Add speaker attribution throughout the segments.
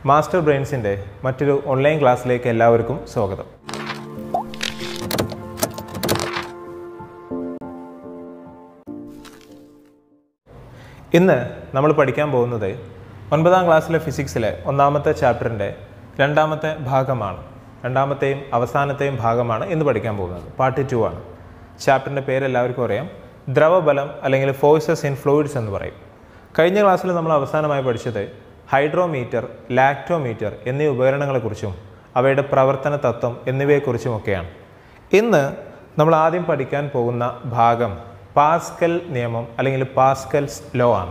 Speaker 1: master ബ്രെയിൻസിൻ്റെ മറ്റൊരു online ക്ലാസ്സിലേക്ക് എല്ലാവർക്കും സ്വാഗതം ഇന്ന് നമ്മൾ പഠിക്കാൻ പോകുന്നത് ഒൻപതാം ക്ലാസ്സിലെ ഫിസിക്സിലെ ഒന്നാമത്തെ ചാപ്റ്ററിൻ്റെ രണ്ടാമത്തെ ഭാഗമാണ് രണ്ടാമത്തെയും അവസാനത്തെയും ഭാഗമാണ് ഇന്ന് പഠിക്കാൻ പോകുന്നത് പാർട്ട് ടു ആണ് ചാപ്റ്ററിൻ്റെ പേര് എല്ലാവർക്കും അറിയാം ദ്രവബലം അല്ലെങ്കിൽ ഫോഴ്സസ് ഇൻ ഫ്ലൂയിഡ്സ് എന്ന് പറയും കഴിഞ്ഞ ക്ലാസ്സിൽ നമ്മൾ അവസാനമായി പഠിച്ചത് ഹൈഡ്രോമീറ്റർ ലാക്ടോമീറ്റർ എന്നീ ഉപകരണങ്ങളെക്കുറിച്ചും അവയുടെ പ്രവർത്തന തത്വം എന്നിവയെക്കുറിച്ചുമൊക്കെയാണ് ഇന്ന് നമ്മൾ ആദ്യം പഠിക്കാൻ പോകുന്ന ഭാഗം പാസ്കൽ നിയമം അല്ലെങ്കിൽ പാസ്കൽസ് ലോ ആണ്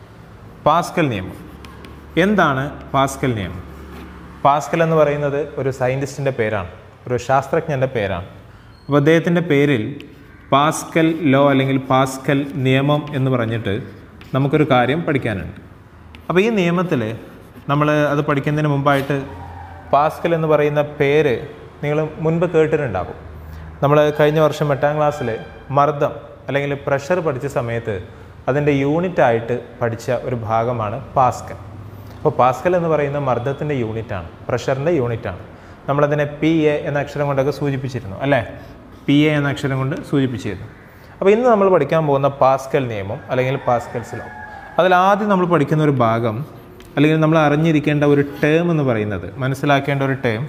Speaker 1: പാസ്കൽ നിയമം എന്താണ് പാസ്കൽ നിയമം പാസ്കൽ എന്ന് പറയുന്നത് ഒരു സയൻറ്റിസ്റ്റിൻ്റെ പേരാണ് ഒരു ശാസ്ത്രജ്ഞൻ്റെ പേരാണ് അപ്പോൾ അദ്ദേഹത്തിൻ്റെ പേരിൽ പാസ്കൽ ലോ അല്ലെങ്കിൽ പാസ്കൽ നിയമം എന്ന് പറഞ്ഞിട്ട് നമുക്കൊരു കാര്യം പഠിക്കാനുണ്ട് അപ്പോൾ ഈ നിയമത്തിൽ നമ്മൾ അത് പഠിക്കുന്നതിന് മുമ്പായിട്ട് പാസ്കൽ എന്ന് പറയുന്ന പേര് നിങ്ങൾ മുൻപ് കേട്ടിട്ടുണ്ടാകും നമ്മൾ കഴിഞ്ഞ വർഷം എട്ടാം ക്ലാസ്സിൽ മർദ്ദം അല്ലെങ്കിൽ പ്രഷർ പഠിച്ച സമയത്ത് അതിൻ്റെ യൂണിറ്റായിട്ട് പഠിച്ച ഒരു ഭാഗമാണ് പാസ്കൽ അപ്പോൾ പാസ്കൽ എന്ന് പറയുന്ന മർദ്ദത്തിൻ്റെ യൂണിറ്റാണ് പ്രഷറിൻ്റെ യൂണിറ്റാണ് നമ്മളതിനെ പി എ എന്ന അക്ഷരം കൊണ്ടൊക്കെ സൂചിപ്പിച്ചിരുന്നു അല്ലേ പി എ എന്ന അക്ഷരം കൊണ്ട് സൂചിപ്പിച്ചിരുന്നു അപ്പോൾ ഇന്ന് നമ്മൾ പഠിക്കാൻ പോകുന്ന പാസ്കൽ നിയമം അല്ലെങ്കിൽ പാസ്കൽസ് ലോ അതിൽ ആദ്യം നമ്മൾ പഠിക്കുന്ന ഒരു ഭാഗം അല്ലെങ്കിൽ നമ്മൾ അറിഞ്ഞിരിക്കേണ്ട ഒരു ടേം എന്ന് പറയുന്നത് മനസ്സിലാക്കേണ്ട ഒരു ടേം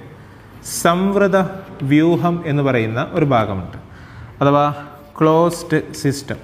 Speaker 1: സംവൃത വ്യൂഹം എന്ന് പറയുന്ന ഒരു ഭാഗമുണ്ട് അഥവാ ക്ലോസ്ഡ് സിസ്റ്റം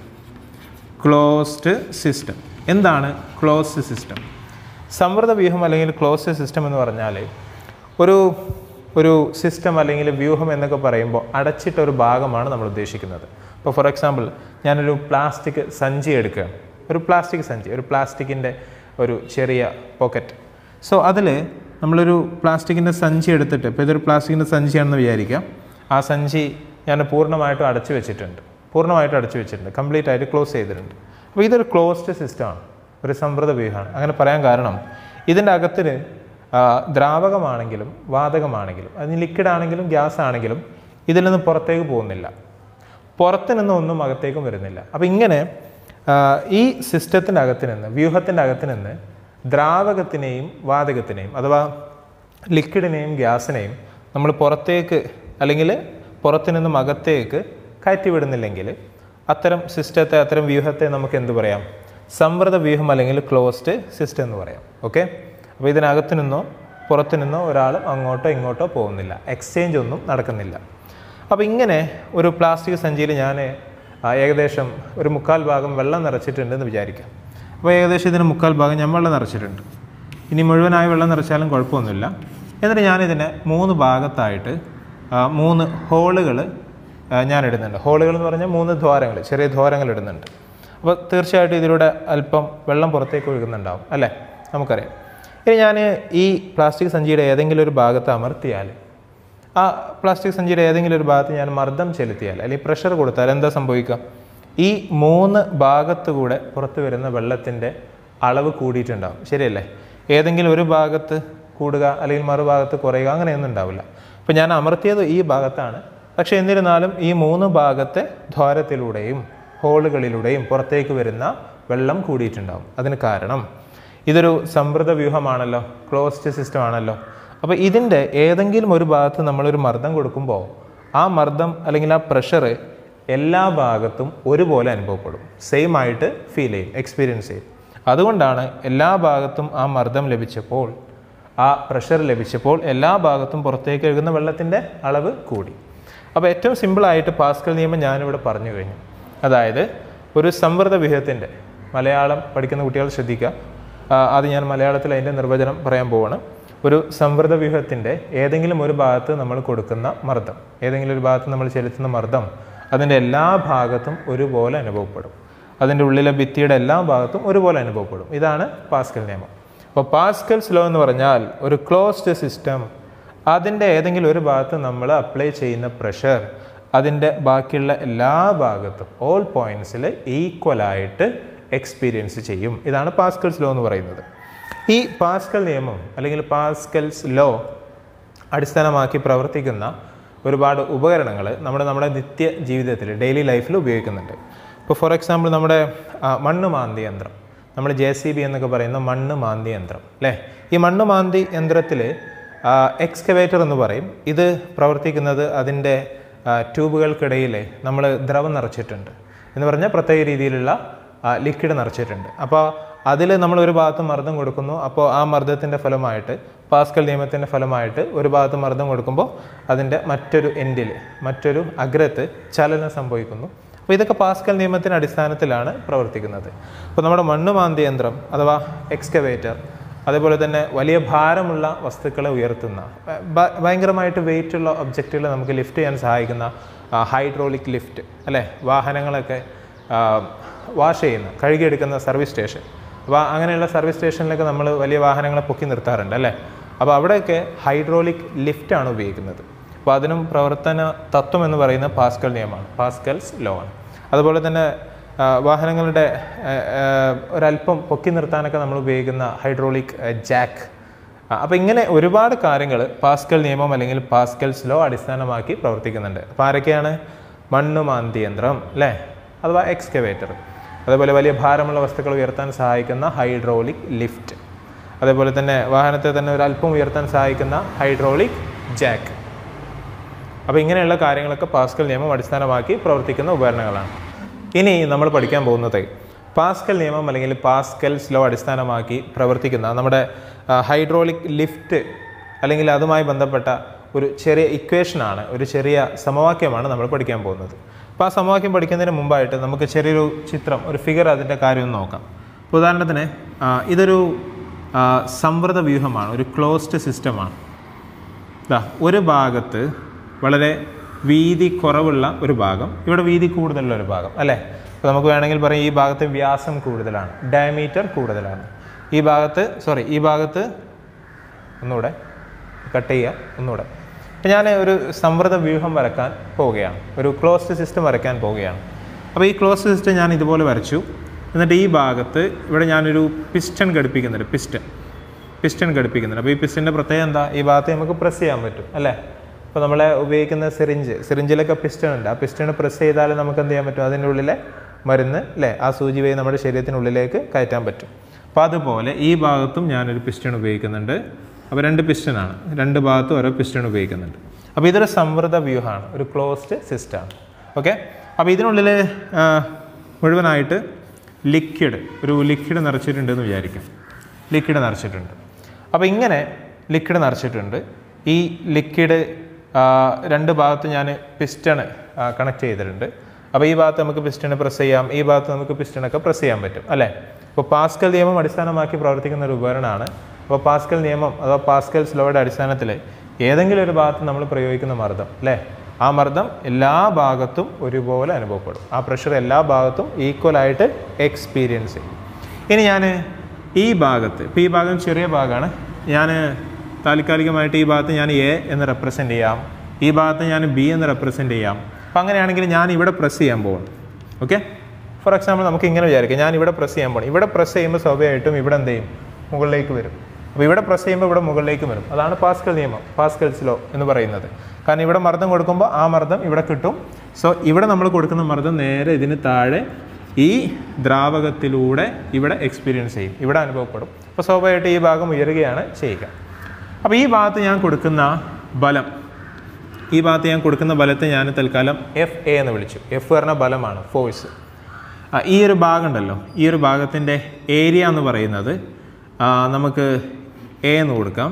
Speaker 1: ക്ലോസ്ഡ് സിസ്റ്റം എന്താണ് ക്ലോസ്ഡ് സിസ്റ്റം സംവൃത വ്യൂഹം അല്ലെങ്കിൽ ക്ലോസ്ഡ് സിസ്റ്റം എന്ന് പറഞ്ഞാൽ ഒരു ഒരു സിസ്റ്റം അല്ലെങ്കിൽ വ്യൂഹം എന്നൊക്കെ പറയുമ്പോൾ അടച്ചിട്ട ഒരു ഭാഗമാണ് നമ്മൾ ഉദ്ദേശിക്കുന്നത് ഇപ്പോൾ ഫോർ എക്സാമ്പിൾ ഞാനൊരു പ്ലാസ്റ്റിക് സഞ്ചി എടുക്കുകയാണ് ഒരു പ്ലാസ്റ്റിക് സഞ്ചി ഒരു പ്ലാസ്റ്റിക്കിൻ്റെ ഒരു ചെറിയ പോക്കറ്റ് സോ അതിൽ നമ്മളൊരു പ്ലാസ്റ്റിക്കിൻ്റെ സഞ്ചി എടുത്തിട്ട് ഇപ്പോൾ ഇതൊരു പ്ലാസ്റ്റിക്കിൻ്റെ സഞ്ചിയാണെന്ന് വിചാരിക്കാം ആ സഞ്ചി ഞാൻ പൂർണ്ണമായിട്ടും അടച്ചു വെച്ചിട്ടുണ്ട് പൂർണ്ണമായിട്ടും അടച്ചു വെച്ചിട്ടുണ്ട് കംപ്ലീറ്റ് ആയിട്ട് ക്ലോസ് ചെയ്തിട്ടുണ്ട് അപ്പോൾ ഇതൊരു ക്ലോസ്ഡ് സിസ്റ്റമാണ് ഒരു സംവൃത വ്യൂഹമാണ് അങ്ങനെ പറയാൻ കാരണം ഇതിൻ്റെ അകത്തിന് ആ, ദ്രാവകമാണെങ്കിലും വാതകമാണെങ്കിലും അതിന് ലിക്വിഡ് ആണെങ്കിലും ഗ്യാസ് ആണെങ്കിലും ഇതിൽ നിന്ന് പുറത്തേക്ക് പോകുന്നില്ല പുറത്തു നിന്ന് ഒന്നും അകത്തേക്കും വരുന്നില്ല അപ്പോൾ ഇങ്ങനെ ആ, ഈ സിസ്റ്റത്തിൻ്റെ അകത്ത് നിന്ന് വ്യൂഹത്തിൻ്റെ അകത്ത് നിന്ന് ദ്രാവകത്തിനെയും വാതകത്തിനെയും അഥവാ ലിക്വിഡിനെയും ഗ്യാസിനെയും നമ്മൾ പുറത്തേക്ക് അല്ലെങ്കിൽ പുറത്തു നിന്നും അകത്തേക്ക് കയറ്റി വിടുന്നില്ലെങ്കിൽ അത്തരം സിസ്റ്റത്തെ അത്തരം വ്യൂഹത്തെ നമുക്ക് എന്ത് പറയാം സംവൃത വ്യൂഹം അല്ലെങ്കിൽ ക്ലോസ്ഡ് സിസ്റ്റം എന്ന് പറയാം ഓക്കെ അപ്പോൾ ഇതിനകത്ത് നിന്നോ പുറത്തു നിന്നോ ഒരാൾ അങ്ങോട്ടോ ഇങ്ങോട്ടോ പോകുന്നില്ല എക്സ്ചേഞ്ച് ഒന്നും നടക്കുന്നില്ല അപ്പോൾ ഇങ്ങനെ ഒരു പ്ലാസ്റ്റിക് സഞ്ചിയിൽ ഞാൻ ആ, ഏകദേശം ഒരു മുക്കാൽ ഭാഗം വെള്ളം നിറച്ചിട്ടുണ്ടെന്ന് വിചാരിക്കാം അപ്പോൾ ഏകദേശം ഇതിന് മുക്കാൽ ഭാഗം ഞാൻ വെള്ളം നിറച്ചിട്ടുണ്ട് ഇനി മുഴുവനായി വെള്ളം നിറച്ചാലും കുഴപ്പമൊന്നുമില്ല എന്നിട്ട് ഞാനിതിനെ മൂന്ന് ഭാഗത്തായിട്ട് ആ, മൂന്ന് ഹോളുകൾ ഞാൻ ഇടുന്നുണ്ട് ഹോളുകൾ എന്ന് പറഞ്ഞാൽ മൂന്ന് ദ്വാരങ്ങൾ ചെറിയ ദ്വാരങ്ങൾ ഇടുന്നുണ്ട് അപ്പോൾ തീർച്ചയായിട്ടും ഇതിലൂടെ അല്പം വെള്ളം പുറത്തേക്ക് ഒഴുകുന്നുണ്ടാവും അല്ലേ നമുക്കറിയാം ഇനി ഞാൻ ഈ പ്ലാസ്റ്റിക് സഞ്ചിയുടെ ഏതെങ്കിലും ഒരു ഭാഗത്ത് അമർത്തിയാൽ ആ പ്ലാസ്റ്റിക് സഞ്ചിയുടെ ഏതെങ്കിലും ഒരു ഭാഗത്ത് ഞാൻ മർദ്ദം ചെലുത്തിയാൽ അല്ലെങ്കിൽ പ്രഷർ കൊടുത്താൽ എന്താ സംഭവിക്കുക ഈ മൂന്ന് ഭാഗത്ത് കൂടെ പുറത്തു വരുന്ന വെള്ളത്തിൻ്റെ അളവ് കൂടിയിട്ടുണ്ടാവും ശരിയല്ലേ ഏതെങ്കിലും ഒരു ഭാഗത്ത് കൂടുക അല്ലെങ്കിൽ മറുഭാഗത്ത് കുറയുക അങ്ങനെയൊന്നും ഉണ്ടാവില്ല അപ്പോൾ ഞാൻ അമർത്തിയത് ഈ ഭാഗത്താണ് പക്ഷേ എന്നിരുന്നാലും ഈ മൂന്ന് ഭാഗത്തെ ദ്വാരത്തിലൂടെയും ഹോളുകളിലൂടെയും പുറത്തേക്ക് വരുന്ന വെള്ളം കൂടിയിട്ടുണ്ടാവും അതിന് കാരണം ഇതൊരു സമൃദ്ധ വ്യൂഹമാണല്ലോ ക്ലോസ്ഡ് സിസ്റ്റം ആണല്ലോ അപ്പോൾ ഇതിൻ്റെ ഏതെങ്കിലും ഒരു ഭാഗത്ത് നമ്മളൊരു മർദ്ദം കൊടുക്കുമ്പോൾ ആ മർദ്ദം അല്ലെങ്കിൽ ആ പ്രഷർ എല്ലാ ഭാഗത്തും ഒരുപോലെ അനുഭവപ്പെടും സെയിം ആയിട്ട് ഫീൽ ചെയ്യും എക്സ്പീരിയൻസ് ചെയ്യും അതുകൊണ്ടാണ് എല്ലാ ഭാഗത്തും ആ മർദ്ദം ലഭിച്ചപ്പോൾ ആ പ്രഷർ ലഭിച്ചപ്പോൾ എല്ലാ ഭാഗത്തും പുറത്തേക്ക് ഒഴുകുന്ന വെള്ളത്തിൻ്റെ അളവ് കൂടി അപ്പോൾ ഏറ്റവും സിമ്പിളായിട്ട് പാസ്കൽ നിയമം ഞാനിവിടെ പറഞ്ഞു കഴിഞ്ഞു അതായത് ഒരു സംവൃത വ്യൂഹത്തിൻ്റെ മലയാളം പഠിക്കുന്ന കുട്ടികൾ ശ്രദ്ധിക്കുക ആ, അത് ഞാൻ മലയാളത്തിൽ അതിൻ്റെ നിർവചനം പറയാൻ പോവാണ് ഒരു സംവൃത വ്യൂഹത്തിൻ്റെ ഏതെങ്കിലും ഒരു ഭാഗത്ത് നമ്മൾ കൊടുക്കുന്ന മർദ്ദം ഏതെങ്കിലും ഒരു ഭാഗത്ത് നമ്മൾ ചെലുത്തുന്ന മർദ്ദം അതിൻ്റെ എല്ലാ ഭാഗത്തും ഒരുപോലെ അനുഭവപ്പെടും അതിൻ്റെ ഉള്ളിലെ ഭിത്തിയുടെ എല്ലാ ഭാഗത്തും ഒരുപോലെ അനുഭവപ്പെടും ഇതാണ് പാസ്കൽ നിയമം അപ്പോൾ പാസ്കൽസ് ലോ എന്ന് പറഞ്ഞാൽ ഒരു ക്ലോസ്ഡ് സിസ്റ്റം അതിൻ്റെ ഏതെങ്കിലും ഒരു ഭാഗത്ത് നമ്മൾ അപ്ലൈ ചെയ്യുന്ന പ്രഷർ അതിൻ്റെ ബാക്കിയുള്ള എല്ലാ ഭാഗത്തും ഓൾ പോയിന്റ്സിൽ ഈക്വലായിട്ട് എക്സ്പീരിയൻസ് ചെയ്യും ഇതാണ് പാസ്കൽസ് ലോ എന്ന് പറയുന്നത് ഈ പാസ്കൽ നിയമം അല്ലെങ്കിൽ പാസ്കൽസ് ലോ അടിസ്ഥാനമാക്കി പ്രവർത്തിക്കുന്ന ഒരുപാട് ഉപകരണങ്ങൾ നമ്മുടെ നമ്മുടെ നിത്യ ജീവിതത്തിൽ ഡെയിലി ലൈഫിൽ ഉപയോഗിക്കുന്നുണ്ട് ഇപ്പോൾ ഫോർ എക്സാമ്പിൾ നമ്മുടെ ആ, മണ്ണ് മാന്തി യന്ത്രം നമ്മൾ ജെ സി ബി എന്നൊക്കെ പറയുന്ന മണ്ണ് മാന്തി യന്ത്രം അല്ലേ ഈ മണ്ണ് മാന്തി യന്ത്രത്തിൽ എക്സ്കവേറ്റർ എന്ന് പറയും ഇത് പ്രവർത്തിക്കുന്നത് അതിൻ്റെ ട്യൂബുകൾക്കിടയിൽ നമ്മൾ ദ്രവം നിറച്ചിട്ടുണ്ട് എന്ന് പറഞ്ഞാൽ പ്രത്യേക രീതിയിലുള്ള ലിക്വിഡ് നിറച്ചിട്ടുണ്ട് അപ്പോൾ അതിൽ നമ്മൾ ഒരു ഭാഗത്ത് മർദ്ദം കൊടുക്കുന്നു അപ്പോൾ ആ മർദ്ദത്തിൻ്റെ ഫലമായിട്ട് പാസ്കൽ നിയമത്തിൻ്റെ ഫലമായിട്ട് ഒരു ഭാഗത്ത് മർദ്ദം കൊടുക്കുമ്പോൾ അതിൻ്റെ മറ്റൊരു എൻഡിൽ മറ്റൊരു അഗ്രത്ത് ചലനം സംഭവിക്കുന്നു അപ്പോൾ ഇതൊക്കെ പാസ്കൽ നിയമത്തിൻ്റെ അടിസ്ഥാനത്തിലാണ് പ്രവർത്തിക്കുന്നത് അപ്പോൾ നമ്മുടെ മണ്ണ് മാന്തി യന്ത്രം അഥവാ എക്സ്കവേറ്റർ അതേപോലെ തന്നെ വലിയ ഭാരമുള്ള വസ്തുക്കളെ ഉയർത്തുന്ന ഭ- ഭയങ്കരമായിട്ട് വെയിറ്റ് ഉള്ള ഒബ്ജക്റ്റുകൾ നമുക്ക് ലിഫ്റ്റ് ചെയ്യാൻ സഹായിക്കുന്ന ഹൈഡ്രോളിക് ലിഫ്റ്റ് അല്ലേ വാഹനങ്ങളൊക്കെ വാഷ് ചെയ്യുന്ന കഴുകിയെടുക്കുന്ന സർവീസ് സ്റ്റേഷൻ അപ്പോൾ അങ്ങനെയുള്ള സർവീസ് സ്റ്റേഷനിലൊക്കെ നമ്മൾ വലിയ വാഹനങ്ങളെ പൊക്കി നിർത്താറുണ്ട് അല്ലേ അപ്പോൾ അവിടെയൊക്കെ ഹൈഡ്രോളിക് ലിഫ്റ്റാണ് ഉപയോഗിക്കുന്നത് അപ്പോൾ അതിനും പ്രവർത്തന തത്വം എന്ന് പറയുന്ന പാസ്കൽ നിയമമാണ് പാസ്കൽസ് ലോ ആണ് അതുപോലെ തന്നെ ആ, വാഹനങ്ങളുടെ ആ, ആ, ഒരല്പം പൊക്കി നിർത്താനൊക്കെ നമ്മൾ ഉപയോഗിക്കുന്ന ഹൈഡ്രോളിക് ജാക്ക് അപ്പോൾ ഇങ്ങനെ ഒരുപാട് കാര്യങ്ങൾ പാസ്കൽ നിയമം അല്ലെങ്കിൽ പാസ്കൽസ് ലോ അടിസ്ഥാനമാക്കി പ്രവർത്തിക്കുന്നുണ്ട് അപ്പോൾ ആരൊക്കെയാണ് മണ്ണ് മാന്തി യന്ത്രം അല്ലേ അഥവാ എക്സ്കവേറ്റർ അതേപോലെ വലിയ ഭാരമുള്ള വസ്തുക്കൾ ഉയർത്താൻ സഹായിക്കുന്ന ഹൈഡ്രോളിക് ലിഫ്റ്റ് അതേപോലെ തന്നെ വാഹനത്തെ തന്നെ ഒരു അല്പം ഉയർത്താൻ സഹായിക്കുന്ന ഹൈഡ്രോളിക് ജാക്ക് അപ്പോൾ ഇങ്ങനെയുള്ള കാര്യങ്ങളൊക്കെ പാസ്കൽ നിയമം അടിസ്ഥാനമാക്കി പ്രവർത്തിക്കുന്ന ഉപകരണങ്ങളാണ് ഇനി നമ്മൾ പഠിക്കാൻ പോകുന്നത് പാസ്കൽ നിയമം അല്ലെങ്കിൽ പാസ്കൽസ് ലോ അടിസ്ഥാനമാക്കി പ്രവർത്തിക്കുന്ന നമ്മുടെ ഹൈഡ്രോളിക് ലിഫ്റ്റ് അല്ലെങ്കിൽ അതുമായി ബന്ധപ്പെട്ട ഒരു ചെറിയ ഇക്വേഷനാണ് ഒരു ചെറിയ സമവാക്യമാണ് നമ്മൾ പഠിക്കാൻ പോകുന്നത് അപ്പോൾ ആ സമവാക്യം പഠിക്കുന്നതിന് മുമ്പായിട്ട് നമുക്ക് ചെറിയൊരു ചിത്രം ഒരു ഫിഗർ അതിൻ്റെ കാര്യം ഒന്ന് നോക്കാം ഇപ്പോൾ ഉദാഹരണത്തിന് ആ, ഇതൊരു ആ, സംവൃത വ്യൂഹമാണ് ഒരു ക്ലോസ്ഡ് സിസ്റ്റമാണ് ദാ ഒരു ഭാഗത്ത് വളരെ വീതി കുറവുള്ള ഒരു ഭാഗം ഇവിടെ വീതി കൂടുതലുള്ള ഒരു ഭാഗം അല്ലേ അപ്പോൾ നമുക്ക് വേണമെങ്കിൽ പറയാം ഈ ഭാഗത്ത് വ്യാസം കൂടുതലാണ് ഡയമീറ്റർ കൂടുതലാണ് ഈ ഭാഗത്ത് സോറി ഈ ഭാഗത്ത് ഒന്നുകൂടെ കട്ട് ചെയ്യുക ഒന്നുകൂടെ അപ്പോൾ ഞാൻ ഒരു സംവൃത വ്യൂഹം വരക്കാൻ പോവുകയാണ് ഒരു ക്ലോസ്ഡ് സിസ്റ്റം വരയ്ക്കാൻ പോവുകയാണ് അപ്പോൾ ഈ ക്ലോസ്ഡ് സിസ്റ്റം ഞാൻ ഇതുപോലെ വരച്ചു എന്നിട്ട് ഈ ഭാഗത്ത് ഇവിടെ ഞാനൊരു പിസ്റ്റൺ ഘടിപ്പിക്കുന്നുണ്ട് പിസ്റ്റൺ പിസ്റ്റൺ ഘടിപ്പിക്കുന്നുണ്ട് അപ്പോൾ ഈ പിസ്റ്റൻ്റെ പ്രത്യേകത എന്താ ഈ ഭാഗത്ത് നമുക്ക് പ്രസ് ചെയ്യാൻ പറ്റും അല്ലേ അപ്പോൾ നമ്മളെ ഉപയോഗിക്കുന്ന സിറിഞ്ച് സിറിഞ്ചിലൊക്കെ പിസ്റ്റൺ ഉണ്ട് ആ പിസ്റ്റൺ പ്രസ് ചെയ്താൽ നമുക്ക് എന്ത് ചെയ്യാൻ പറ്റും അതിൻ്റെ ഉള്ളിലെ മരുന്ന് അല്ലേ ആ സൂചി വഴി നമ്മുടെ ശരീരത്തിനുള്ളിലേക്ക് കയറ്റാൻ പറ്റും അപ്പോൾ അതുപോലെ ഈ ഭാഗത്തും ഞാനൊരു പിസ്റ്റൺ ഉപയോഗിക്കുന്നുണ്ട് അപ്പോൾ രണ്ട് പിസ്റ്റനാണ് രണ്ട് ഭാഗത്തും ഓരോ പിസ്റ്റൺ ഉപയോഗിക്കുന്നുണ്ട് അപ്പോൾ ഇതൊരു സംവൃത വ്യൂഹമാണ് ഒരു ക്ലോസ്ഡ് സിസ്റ്റമാണ് ഓക്കെ അപ്പോൾ ഇതിനുള്ളിൽ ആ, മുഴുവനായിട്ട് ലിക്വിഡ് ഒരു ലിക്വിഡ് നിറച്ചിട്ടുണ്ടെന്ന് വിചാരിക്കും ലിക്വിഡ് നിറച്ചിട്ടുണ്ട് അപ്പോൾ ഇങ്ങനെ ലിക്വിഡ് നിറച്ചിട്ടുണ്ട് ഈ ലിക്വിഡ് രണ്ട് ഭാഗത്ത് ഞാൻ പിസ്റ്റൺ കണക്ട് ചെയ്തിട്ടുണ്ട് അപ്പോൾ ഈ ഭാഗത്ത് നമുക്ക് പിസ്റ്റൺ പ്രസ് ചെയ്യാം ഈ ഭാഗത്ത് നമുക്ക് പിസ്റ്റണൊക്കെ പ്രസ് ചെയ്യാൻ പറ്റും അല്ലേ അപ്പോൾ പാസ്കൽ നിയമം അടിസ്ഥാനമാക്കി പ്രവർത്തിക്കുന്ന ഒരു ഉപകരണമാണ് അപ്പോൾ പാസ്കൽ നിയമം അഥവാ പാസ്കൽ സ്ലോയുടെ അടിസ്ഥാനത്തിൽ ഏതെങ്കിലും ഒരു ഭാഗത്ത് നമ്മൾ പ്രയോഗിക്കുന്ന മർദ്ദം അല്ലേ ആ മർദ്ദം എല്ലാ ഭാഗത്തും ഒരുപോലെ അനുഭവപ്പെടും ആ പ്രഷർ എല്ലാ ഭാഗത്തും ഈക്വലായിട്ട് എക്സ്പീരിയൻസ് ചെയ്യും ഇനി ഞാൻ ഈ ഭാഗത്ത് ഇപ്പോൾ ഈ ഭാഗം ചെറിയ ഭാഗമാണ് ഞാൻ താൽക്കാലികമായിട്ട് ഈ ഭാഗത്ത് ഞാൻ എ എന്ന് റെപ്രസെൻ്റ് ചെയ്യാം ഈ ഭാഗത്ത് ഞാൻ ബി എന്ന് റെപ്രസെൻ്റ് ചെയ്യാം അപ്പോൾ അങ്ങനെയാണെങ്കിൽ ഞാൻ ഇവിടെ പ്രസ് ചെയ്യാൻ പോകും ഓക്കെ ഫോർ എക്സാമ്പിൾ നമുക്ക് ഇങ്ങനെ വിചാരിക്കാം ഞാൻ ഇവിടെ പ്രസ് ചെയ്യാൻ പോകണം ഇവിടെ പ്രസ് ചെയ്യുമ്പോൾ സ്വാഭാവികമായിട്ടും ഇവിടെ എന്ത് ചെയ്യും മുകളിലേക്ക് വരും അപ്പോൾ ഇവിടെ പ്രസ് ചെയ്യുമ്പോൾ ഇവിടെ മുകളിലേക്ക് വരും അതാണ് പാസ്കൽ നിയമം പാസ്കൽസ് ലോ എന്ന് പറയുന്നത് കാരണം ഇവിടെ മർദ്ദം കൊടുക്കുമ്പോൾ ആ മർദ്ദം ഇവിടെ കിട്ടും സോ ഇവിടെ നമ്മൾ കൊടുക്കുന്ന മർദ്ദം നേരെ ഇതിന് താഴെ ഈ ദ്രാവകത്തിലൂടെ ഇവിടെ എക്സ്പീരിയൻസ് ചെയ്യും ഇവിടെ അനുഭവപ്പെടും അപ്പോൾ സ്വാഭാവികമായിട്ട് ഈ ഭാഗം ഉയരുകയാണ് ചെയ്യുക അപ്പോൾ ഈ ഭാഗത്ത് ഞാൻ കൊടുക്കുന്ന ബലം ഈ ഭാഗത്ത് ഞാൻ കൊടുക്കുന്ന ബലത്തെ ഞാൻ തൽക്കാലം എഫ് എ എന്ന് വിളിച്ചു എഫ് പറഞ്ഞ ബലമാണ് ഫോഴ്സ് ഈ ഒരു ഭാഗം ഉണ്ടല്ലോ ഈ ഒരു ഭാഗത്തിൻ്റെ ഏരിയ എന്ന് പറയുന്നത് ആ, നമുക്ക് എ എന്ന് കൊടുക്കാം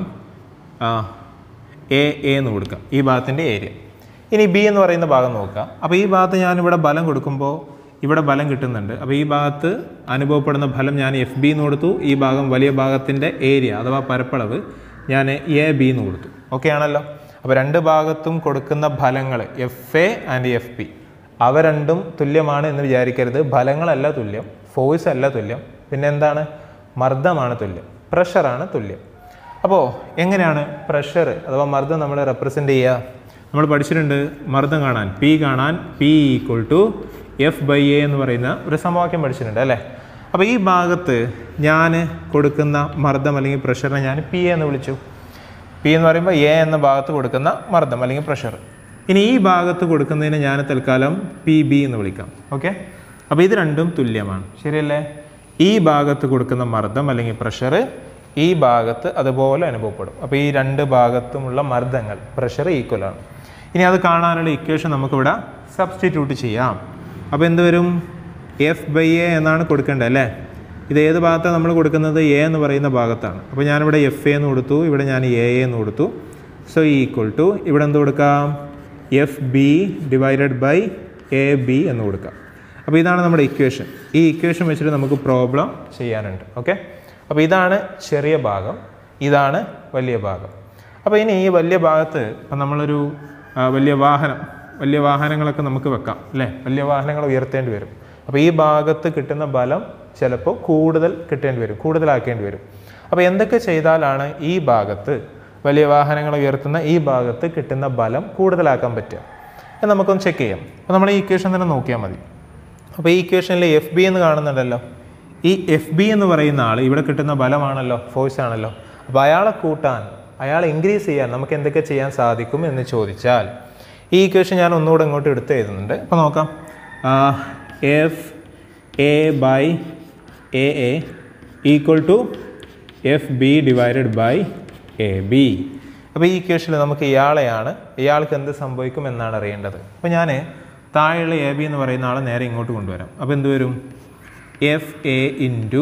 Speaker 1: എ എ എന്ന് കൊടുക്കാം ഈ ഭാഗത്തിൻ്റെ ഏരിയ ഇനി ബി എന്ന് പറയുന്ന ഭാഗം നോക്കുക അപ്പോൾ ഈ ഭാഗത്ത് ഞാനിവിടെ ബലം കൊടുക്കുമ്പോൾ ഇവിടെ ബലം കിട്ടുന്നുണ്ട് അപ്പോൾ ഈ ഭാഗത്ത് അനുഭവപ്പെടുന്ന ഫലം ഞാൻ എഫ് ബി എന്ന് കൊടുത്തു ഈ ഭാഗം വലിയ ഭാഗത്തിൻ്റെ ഏരിയ അഥവാ പരപ്പളവ് ഞാൻ എ ബി എന്ന് കൊടുത്തു ഓക്കെ ആണല്ലോ അപ്പോൾ രണ്ട് ഭാഗത്തും കൊടുക്കുന്ന ഫലങ്ങൾ F A and F P അവ രണ്ടും തുല്യമാണ് എന്ന് വിചാരിക്കരുത് ഫലങ്ങളല്ല തുല്യം ഫോഴ്സ് അല്ല തുല്യം പിന്നെ എന്താണ് മർദ്ദമാണ് തുല്യം പ്രഷറാണ് തുല്യം അപ്പോൾ എങ്ങനെയാണ് പ്രഷർ അഥവാ മർദ്ദം നമ്മൾ റെപ്രസെൻ്റ് ചെയ്യുക നമ്മൾ പഠിച്ചിട്ടുണ്ട് മർദ്ദം കാണാൻ പി കാണാൻ P equal to F by A എന്ന് പറയുന്ന ഒരു സമവാക്യം പഠിച്ചിട്ടുണ്ട് അല്ലേ അപ്പോൾ ഈ ഭാഗത്ത് ഞാൻ കൊടുക്കുന്ന മർദ്ദം അല്ലെങ്കിൽ പ്രഷറിനെ ഞാൻ പി എന്ന് വിളിച്ചു പി എന്ന് പറയുമ്പോൾ എ എന്ന ഭാഗത്ത് കൊടുക്കുന്ന മർദ്ദം അല്ലെങ്കിൽ പ്രഷർ ഇനി ഈ ഭാഗത്ത് കൊടുക്കുന്നതിന് ഞാൻ തൽക്കാലം പി ബി എന്ന് വിളിക്കാം ഓക്കെ അപ്പോൾ ഇത് രണ്ടും തുല്യമാണ് ശരിയല്ലേ ഈ ഭാഗത്ത് കൊടുക്കുന്ന മർദ്ദം അല്ലെങ്കിൽ പ്രഷർ ഈ ഭാഗത്ത് അതുപോലെ അനുഭവപ്പെടും അപ്പോൾ ഈ രണ്ട് ഭാഗത്തുമുള്ള മർദ്ദങ്ങൾ പ്രഷർ ഈക്വൽ ആണ് ഇനി അത് കാണാനുള്ള ഇക്വേഷൻ നമുക്കിവിടെ സബ്സ്റ്റിറ്റ്യൂട്ട് ചെയ്യാം അപ്പോൾ എന്ത് വരും എഫ് ബൈ എ എന്നാണ് കൊടുക്കേണ്ടത് അല്ലേ ഇത് ഏത് ഭാഗത്താണ് നമ്മൾ കൊടുക്കുന്നത് എ എന്ന് പറയുന്ന ഭാഗത്താണ് അപ്പോൾ ഞാനിവിടെ എഫ് എ എന്ന് കൊടുത്തു ഇവിടെ ഞാൻ എ എന്ന് കൊടുത്തു സോ ഈക്വൽ ടു ഇവിടെ എന്ത് കൊടുക്കാം F B divided by A B എന്ന് കൊടുക്കാം അപ്പോൾ ഇതാണ് നമ്മുടെ ഇക്വേഷൻ ഈ ഇക്വേഷൻ വെച്ചിട്ട് നമുക്ക് പ്രോബ്ലം ചെയ്യാനുണ്ട് ഓക്കെ അപ്പോൾ ഇതാണ് ചെറിയ ഭാഗം ഇതാണ് വലിയ ഭാഗം അപ്പോൾ ഇനി ഈ വലിയ ഭാഗത്ത് ഇപ്പം നമ്മളൊരു ആ, വലിയ വാഹനം വലിയ വാഹനങ്ങളൊക്കെ നമുക്ക് വെക്കാം അല്ലേ വലിയ വാഹനങ്ങൾ ഉയർത്തേണ്ടി വരും അപ്പോൾ ഈ ഭാഗത്ത് കിട്ടുന്ന ബലം ചിലപ്പോൾ കൂടുതൽ കിട്ടേണ്ടി വരും കൂടുതലാക്കേണ്ടി വരും അപ്പോൾ എന്തൊക്കെ ചെയ്താലാണ് ഈ ഭാഗത്ത് വലിയ വാഹനങ്ങൾ ഉയർത്തുന്ന ഈ ഭാഗത്ത് കിട്ടുന്ന ബലം കൂടുതലാക്കാൻ പറ്റുക എന്ന് നമുക്കൊന്ന് ചെക്ക് ചെയ്യാം അപ്പോൾ നമ്മൾ ഈ ഇക്വേഷൻ തന്നെ നോക്കിയാൽ മതി അപ്പോൾ ഈ ഇക്വേഷനിൽ എഫ് ബി എന്ന് കാണുന്നുണ്ടല്ലോ ഈ എഫ് ബി എന്ന് പറയുന്ന ആൾ ഇവിടെ കിട്ടുന്ന ബലമാണല്ലോ ഫോഴ്സ് ആണല്ലോ അപ്പോൾ അയാളെ കൂട്ടാൻ അയാളെ ഇൻക്രീസ് ചെയ്യാൻ നമുക്ക് എന്തൊക്കെ ചെയ്യാൻ സാധിക്കും എന്ന് ചോദിച്ചാൽ ഈ ഇക്വേഷൻ ഞാൻ ഒന്നുകൂടെ ഇങ്ങോട്ട് എടുത്ത് എഴുതുന്നുണ്ട് അപ്പോൾ നോക്കാം F A by A A equal to F B divided by A B അപ്പോൾ ഈ ഇക്വേഷനിൽ നമുക്ക് ഇയാളെയാണ് ഇയാൾക്ക് എന്ത് സംഭവിക്കും എന്നാണ് അറിയേണ്ടത് അപ്പോൾ ഞാൻ താഴെയുള്ള എ ബി എന്ന് പറയുന്ന ആളെ നേരെ ഇങ്ങോട്ട് കൊണ്ടുവരാം അപ്പോൾ എന്ത് വരും F A into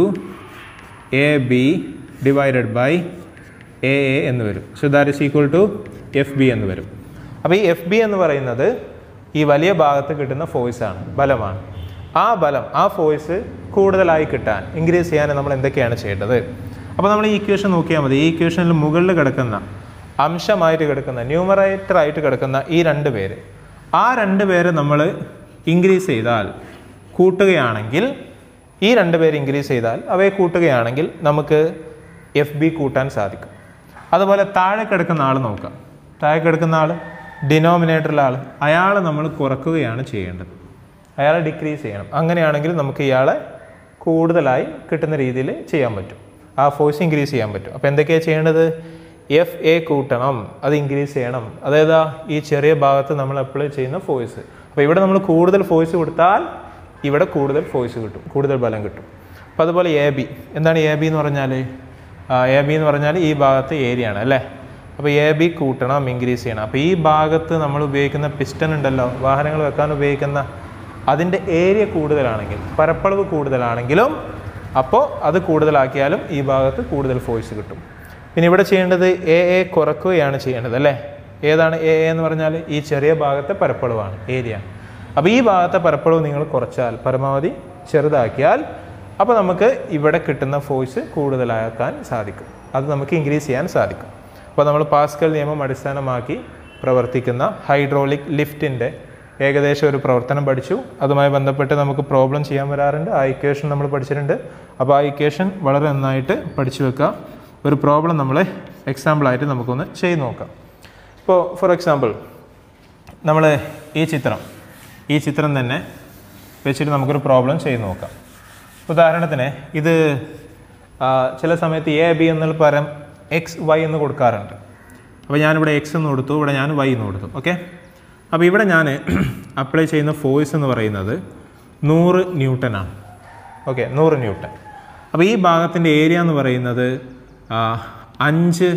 Speaker 1: A B divided by A A എന്ന് വരും so that is equal to F B എന്ന് വരും അപ്പോൾ ഈ എഫ് ബി എന്ന് പറയുന്നത് ഈ വലിയ ഭാഗത്ത് കിട്ടുന്ന ഫോഴ്സ് ആണ് ബലമാണ് ആ ബലം ആ ഫോഴ്സ് കൂടുതലായി കിട്ടാൻ ഇൻക്രീസ് ചെയ്യാൻ നമ്മൾ എന്തൊക്കെയാണ് ചെയ്യേണ്ടത് അപ്പോൾ നമ്മൾ ഈ ഇക്വേഷൻ നോക്കിയാൽ മതി ഈ ഇക്വേഷനിൽ മുകളിൽ കിടക്കുന്ന അംശമായിട്ട് കിടക്കുന്ന ന്യൂമറേറ്റർ ആയിട്ട് കിടക്കുന്ന ഈ രണ്ട് പേര് ആ രണ്ട് പേരെ നമ്മൾ ഇൻക്രീസ് ചെയ്താൽ കൂട്ടുകയാണെങ്കിൽ ഈ രണ്ട് പേര് ഇൻക്രീസ് ചെയ്താൽ അവയെ കൂട്ടുകയാണെങ്കിൽ നമുക്ക് എഫ് ബി കൂട്ടാൻ സാധിക്കും അതുപോലെ താഴെ കിടക്കുന്ന ആൾ നോക്കാം താഴെ കിടക്കുന്ന ആൾ ഡിനോമിനേറ്ററിലെ ആൾ അയാളെ നമ്മൾ കുറക്കുകയാണ് ചെയ്യേണ്ടത് അയാളെ ഡിക്രീസ് ചെയ്യണം അങ്ങനെയാണെങ്കിൽ നമുക്ക് ഇയാളെ കൂടുതലായി കിട്ടുന്ന രീതിയിൽ ചെയ്യാൻ പറ്റും ആ ഫോഴ്സ് ഇൻക്രീസ് ചെയ്യാൻ പറ്റും അപ്പോൾ എന്തൊക്കെയാണ് ചെയ്യേണ്ടത് എഫ് എ കൂട്ടണം അത് ഇൻക്രീസ് ചെയ്യണം അതായത് ഈ ചെറിയ ഭാഗത്ത് നമ്മൾ അപ്ലൈ ചെയ്യുന്ന ഫോഴ്സ് അപ്പോൾ ഇവിടെ നമ്മൾ കൂടുതൽ ഫോഴ്സ് കൊടുത്താൽ ഇവിടെ കൂടുതൽ ഫോഴ്സ് കിട്ടും കൂടുതൽ ബലം കിട്ടും അപ്പോൾ അതുപോലെ എ ബി എന്താണ് എ ബി എന്ന് പറഞ്ഞാൽ എ ബി എന്ന് പറഞ്ഞാൽ ഈ ഭാഗത്ത് ഏരിയ ആണ് അല്ലേ അപ്പോൾ എ ബി കൂട്ടണം ഇൻക്രീസ് ചെയ്യണം അപ്പോൾ ഈ ഭാഗത്ത് നമ്മൾ ഉപയോഗിക്കുന്ന പിസ്റ്റൺ ഉണ്ടല്ലോ വാഹനങ്ങൾ വെക്കാൻ ഉപയോഗിക്കുന്ന അതിൻ്റെ ഏരിയ കൂടുതലാണെങ്കിൽ പരപ്പളവ് കൂടുതലാണെങ്കിലും അപ്പോൾ അത് കൂടുതലാക്കിയാലും ഈ ഭാഗത്ത് കൂടുതൽ ഫോഴ്സ് കിട്ടും പിന്നെ ഇവിടെ ചെയ്യേണ്ടത് എ എ കുറക്കുകയാണ് ചെയ്യേണ്ടത് അല്ലേ ഏതാണ് എ എ എന്ന് പറഞ്ഞാൽ ഈ ചെറിയ ഭാഗത്തെ പരപ്പളവാണ് ഏരിയ അപ്പോൾ ഈ ഭാഗത്തെ പരപ്പളവ് നിങ്ങൾ കുറച്ചാൽ പരമാവധി ചെറുതാക്കിയാൽ അപ്പോൾ നമുക്ക് ഇവിടെ കിട്ടുന്ന ഫോഴ്സ് കൂടുതലാക്കാൻ സാധിക്കും അത് നമുക്ക് ഇൻക്രീസ് ചെയ്യാൻ സാധിക്കും അപ്പോൾ നമ്മൾ പാസ്കൽ നിയമം അടിസ്ഥാനമാക്കി പ്രവർത്തിക്കുന്ന ഹൈഡ്രോളിക് ലിഫ്റ്റിൻ്റെ ഏകദേശം ഒരു പ്രവർത്തനം പഠിച്ചു അതുമായി ബന്ധപ്പെട്ട് നമുക്ക് പ്രോബ്ലം ചെയ്യാൻ വരാറുണ്ട് ആ ഇക്വേഷൻ നമ്മൾ പഠിച്ചിട്ടുണ്ട് അപ്പോൾ ആ ഇക്വേഷൻ വളരെ നന്നായിട്ട് പഠിച്ചു വെക്കുക ഒരു പ്രോബ്ലം നമ്മൾ എക്സാമ്പിളായിട്ട് നമുക്കൊന്ന് ചെയ്ത് നോക്കാം ഇപ്പോൾ ഫോർ എക്സാമ്പിൾ നമ്മൾ ഈ ചിത്രം ഈ ചിത്രം തന്നെ വെച്ചിട്ട് നമുക്കൊരു പ്രോബ്ലം ചെയ്ത് നോക്കാം ഉദാഹരണത്തിന് ഇത് ആ, ചില സമയത്ത് എ ബി എന്നുള്ള പരം എക്സ് വൈ എന്ന് കൊടുക്കാറുണ്ട് അപ്പോൾ ഞാനിവിടെ എക്സ് എന്ന് കൊടുത്തു ഇവിടെ ഞാൻ വൈ എന്ന് കൊടുത്തു ഓക്കെ അപ്പോൾ ഇവിടെ ഞാൻ അപ്ലൈ ചെയ്യുന്ന ഫോഴ്സ് എന്ന് പറയുന്നത് നൂറ് ന്യൂട്ടനാണ് ഓക്കെ നൂറ് ന്യൂട്ടൺ അപ്പോൾ ഈ ഭാഗത്തിൻ്റെ ഏരിയ എന്ന് പറയുന്നത് ആ, അഞ്ച്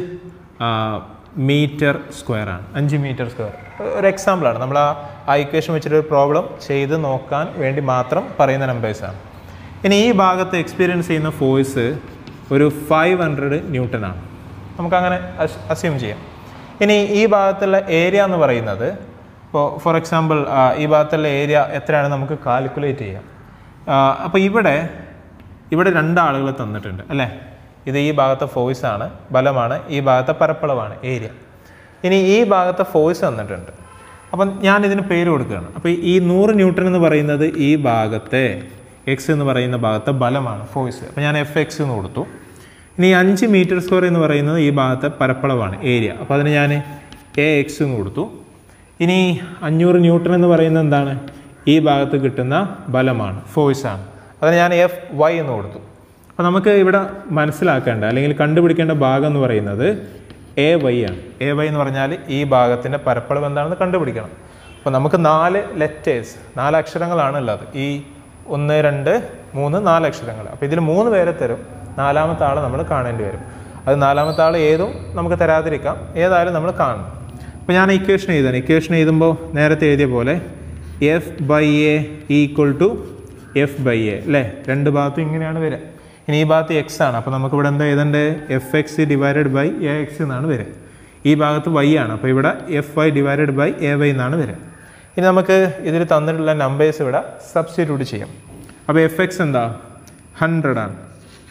Speaker 1: മീറ്റർ സ്ക്വയർ ആണ് അഞ്ച് മീറ്റർ സ്ക്വയർ ഒരു എക്സാമ്പിളാണ് നമ്മൾ ആ ആ ഇക്വേഷൻ വെച്ചിട്ട് ഒരു പ്രോബ്ലം ചെയ്ത് നോക്കാൻ വേണ്ടി മാത്രം പറയുന്ന നമ്പേഴ്സാണ് ഇനി ഈ ഭാഗത്ത് എക്സ്പീരിയൻസ് ചെയ്യുന്ന ഫോഴ്സ് ഒരു ഫൈവ് ഹൺഡ്രഡ് ന്യൂട്ടനാണ് നമുക്കങ്ങനെ അസ്യൂം ചെയ്യാം ഇനി ഈ ഭാഗത്തുള്ള ഏരിയ എന്ന് പറയുന്നത് ഇപ്പോൾ ഫോർ എക്സാമ്പിൾ ഈ ഭാഗത്തുള്ള ഏരിയ എത്രയാണ് നമുക്ക് കാൽക്കുലേറ്റ് ചെയ്യാം അപ്പോൾ ഇവിടെ ഇവിടെ രണ്ടാളുകൾ തന്നിട്ടുണ്ട് അല്ലേ ഇത് ഈ ഭാഗത്തെ ഫോഴ്സ് ആണ് ബലമാണ് ഈ ഭാഗത്തെ പരപ്പളവാണ് ഏരിയ ഇനി ഈ ഭാഗത്തെ ഫോഴ്സ് തന്നിട്ടുണ്ട് അപ്പം ഞാൻ ഇതിന് പേര് കൊടുക്കുകയാണ് അപ്പോൾ ഈ നൂറ് ന്യൂട്ടൺ എന്ന് പറയുന്നത് ഈ ഭാഗത്തെ എക്സ് എന്ന് പറയുന്ന ഭാഗത്തെ ബലമാണ് ഫോഴ്സ് അപ്പോൾ ഞാൻ എഫ് എക്സ് എന്ന് കൊടുത്തു ഇനി അഞ്ച് മീറ്റർ സ്ക്വയർ എന്ന് പറയുന്നത് ഈ ഭാഗത്തെ പരപ്പളവാണ് ഏരിയ അപ്പോൾ അതിന് ഞാൻ എ എക്സ് എന്ന് കൊടുത്തു ഇനി അഞ്ഞൂറ് ന്യൂട്ടൺ എന്ന് പറയുന്നത് എന്താണ് ഈ ഭാഗത്ത് കിട്ടുന്ന ബലമാണ് ഫോഴ്സാണ് അതിന് ഞാൻ എഫ് വൈ എന്ന് കൊടുത്തു അപ്പോൾ നമുക്ക് ഇവിടെ മനസ്സിലാക്കേണ്ട അല്ലെങ്കിൽ കണ്ടുപിടിക്കേണ്ട ഭാഗം എന്ന് പറയുന്നത് എ വൈ ആണ് എ വൈ എന്ന് പറഞ്ഞാൽ ഈ ഭാഗത്തിൻ്റെ പരപ്പളവ് എന്താണെന്ന് കണ്ടുപിടിക്കണം അപ്പോൾ നമുക്ക് നാല് ലെറ്റേഴ്സ് നാല് അക്ഷരങ്ങളാണ് ഉള്ളത് ഈ ഒന്ന് രണ്ട് മൂന്ന് നാല് അക്ഷരങ്ങൾ അപ്പോൾ ഇതിൽ മൂന്ന് പേരെ തരും നാലാമത്തെ ആൾ നമ്മൾ കാണേണ്ടി വരും അത് നാലാമത്തെ ആൾ ഏതും നമുക്ക് തരാതിരിക്കാം ഏതായാലും നമ്മൾ കാണണം അപ്പോൾ ഞാൻ ഇക്വേഷൻ എഴുതാൻ ഇക്വേഷൻ എഴുതുമ്പോൾ നേരത്തെ എഴുതിയ പോലെ F by A equal to F by A അല്ലേ രണ്ട് ഭാഗത്തും ഇങ്ങനെയാണ് വരിക ഇനി ഈ ഭാഗത്ത് എക്സ് ആണ് അപ്പോൾ നമുക്ക് ഇവിടെ എന്താ എഴുതേണ്ടത് F X divided by A X എന്നാണ് വരിക ഈ ഭാഗത്ത് വൈ ആണ് അപ്പോൾ ഇവിടെ F Y divided by A Y എന്നാണ് വരിക ഇനി നമുക്ക് ഇതിൽ തന്നിട്ടുള്ള നമ്പേഴ്സ് ഇവിടെ സബ്സ്റ്റിറ്റ്യൂട്ട് ചെയ്യാം അപ്പോൾ എഫ് എക്സ് എന്താ ഹൺഡ്രഡ് ആണ്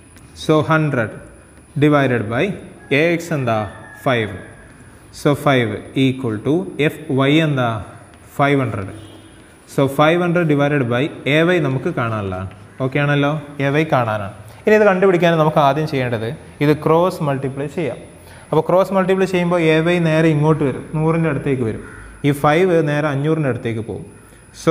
Speaker 1: so hundred divided by A X എന്താ five so five equal to F Y എന്താ five hundred so five hundred divided by A Y നമുക്ക് കാണാനുള്ളതാണ് ഓക്കെ ആണല്ലോ എ വൈ കാണാനാണ് ഇനി ഇത് കണ്ടുപിടിക്കാൻ നമുക്ക് ആദ്യം ചെയ്യേണ്ടത് ഇത് ക്രോസ് മൾട്ടിപ്ലൈ ചെയ്യാം അപ്പോൾ ക്രോസ് മൾട്ടിപ്ലൈ ചെയ്യുമ്പോൾ എ വൈ നേരെ ഇങ്ങോട്ട് വരും നൂറിൻ്റെ അടുത്തേക്ക് വരും ഈ ഫൈവ് നേരെ അഞ്ഞൂറിൻ്റെ അടുത്തേക്ക് പോകും so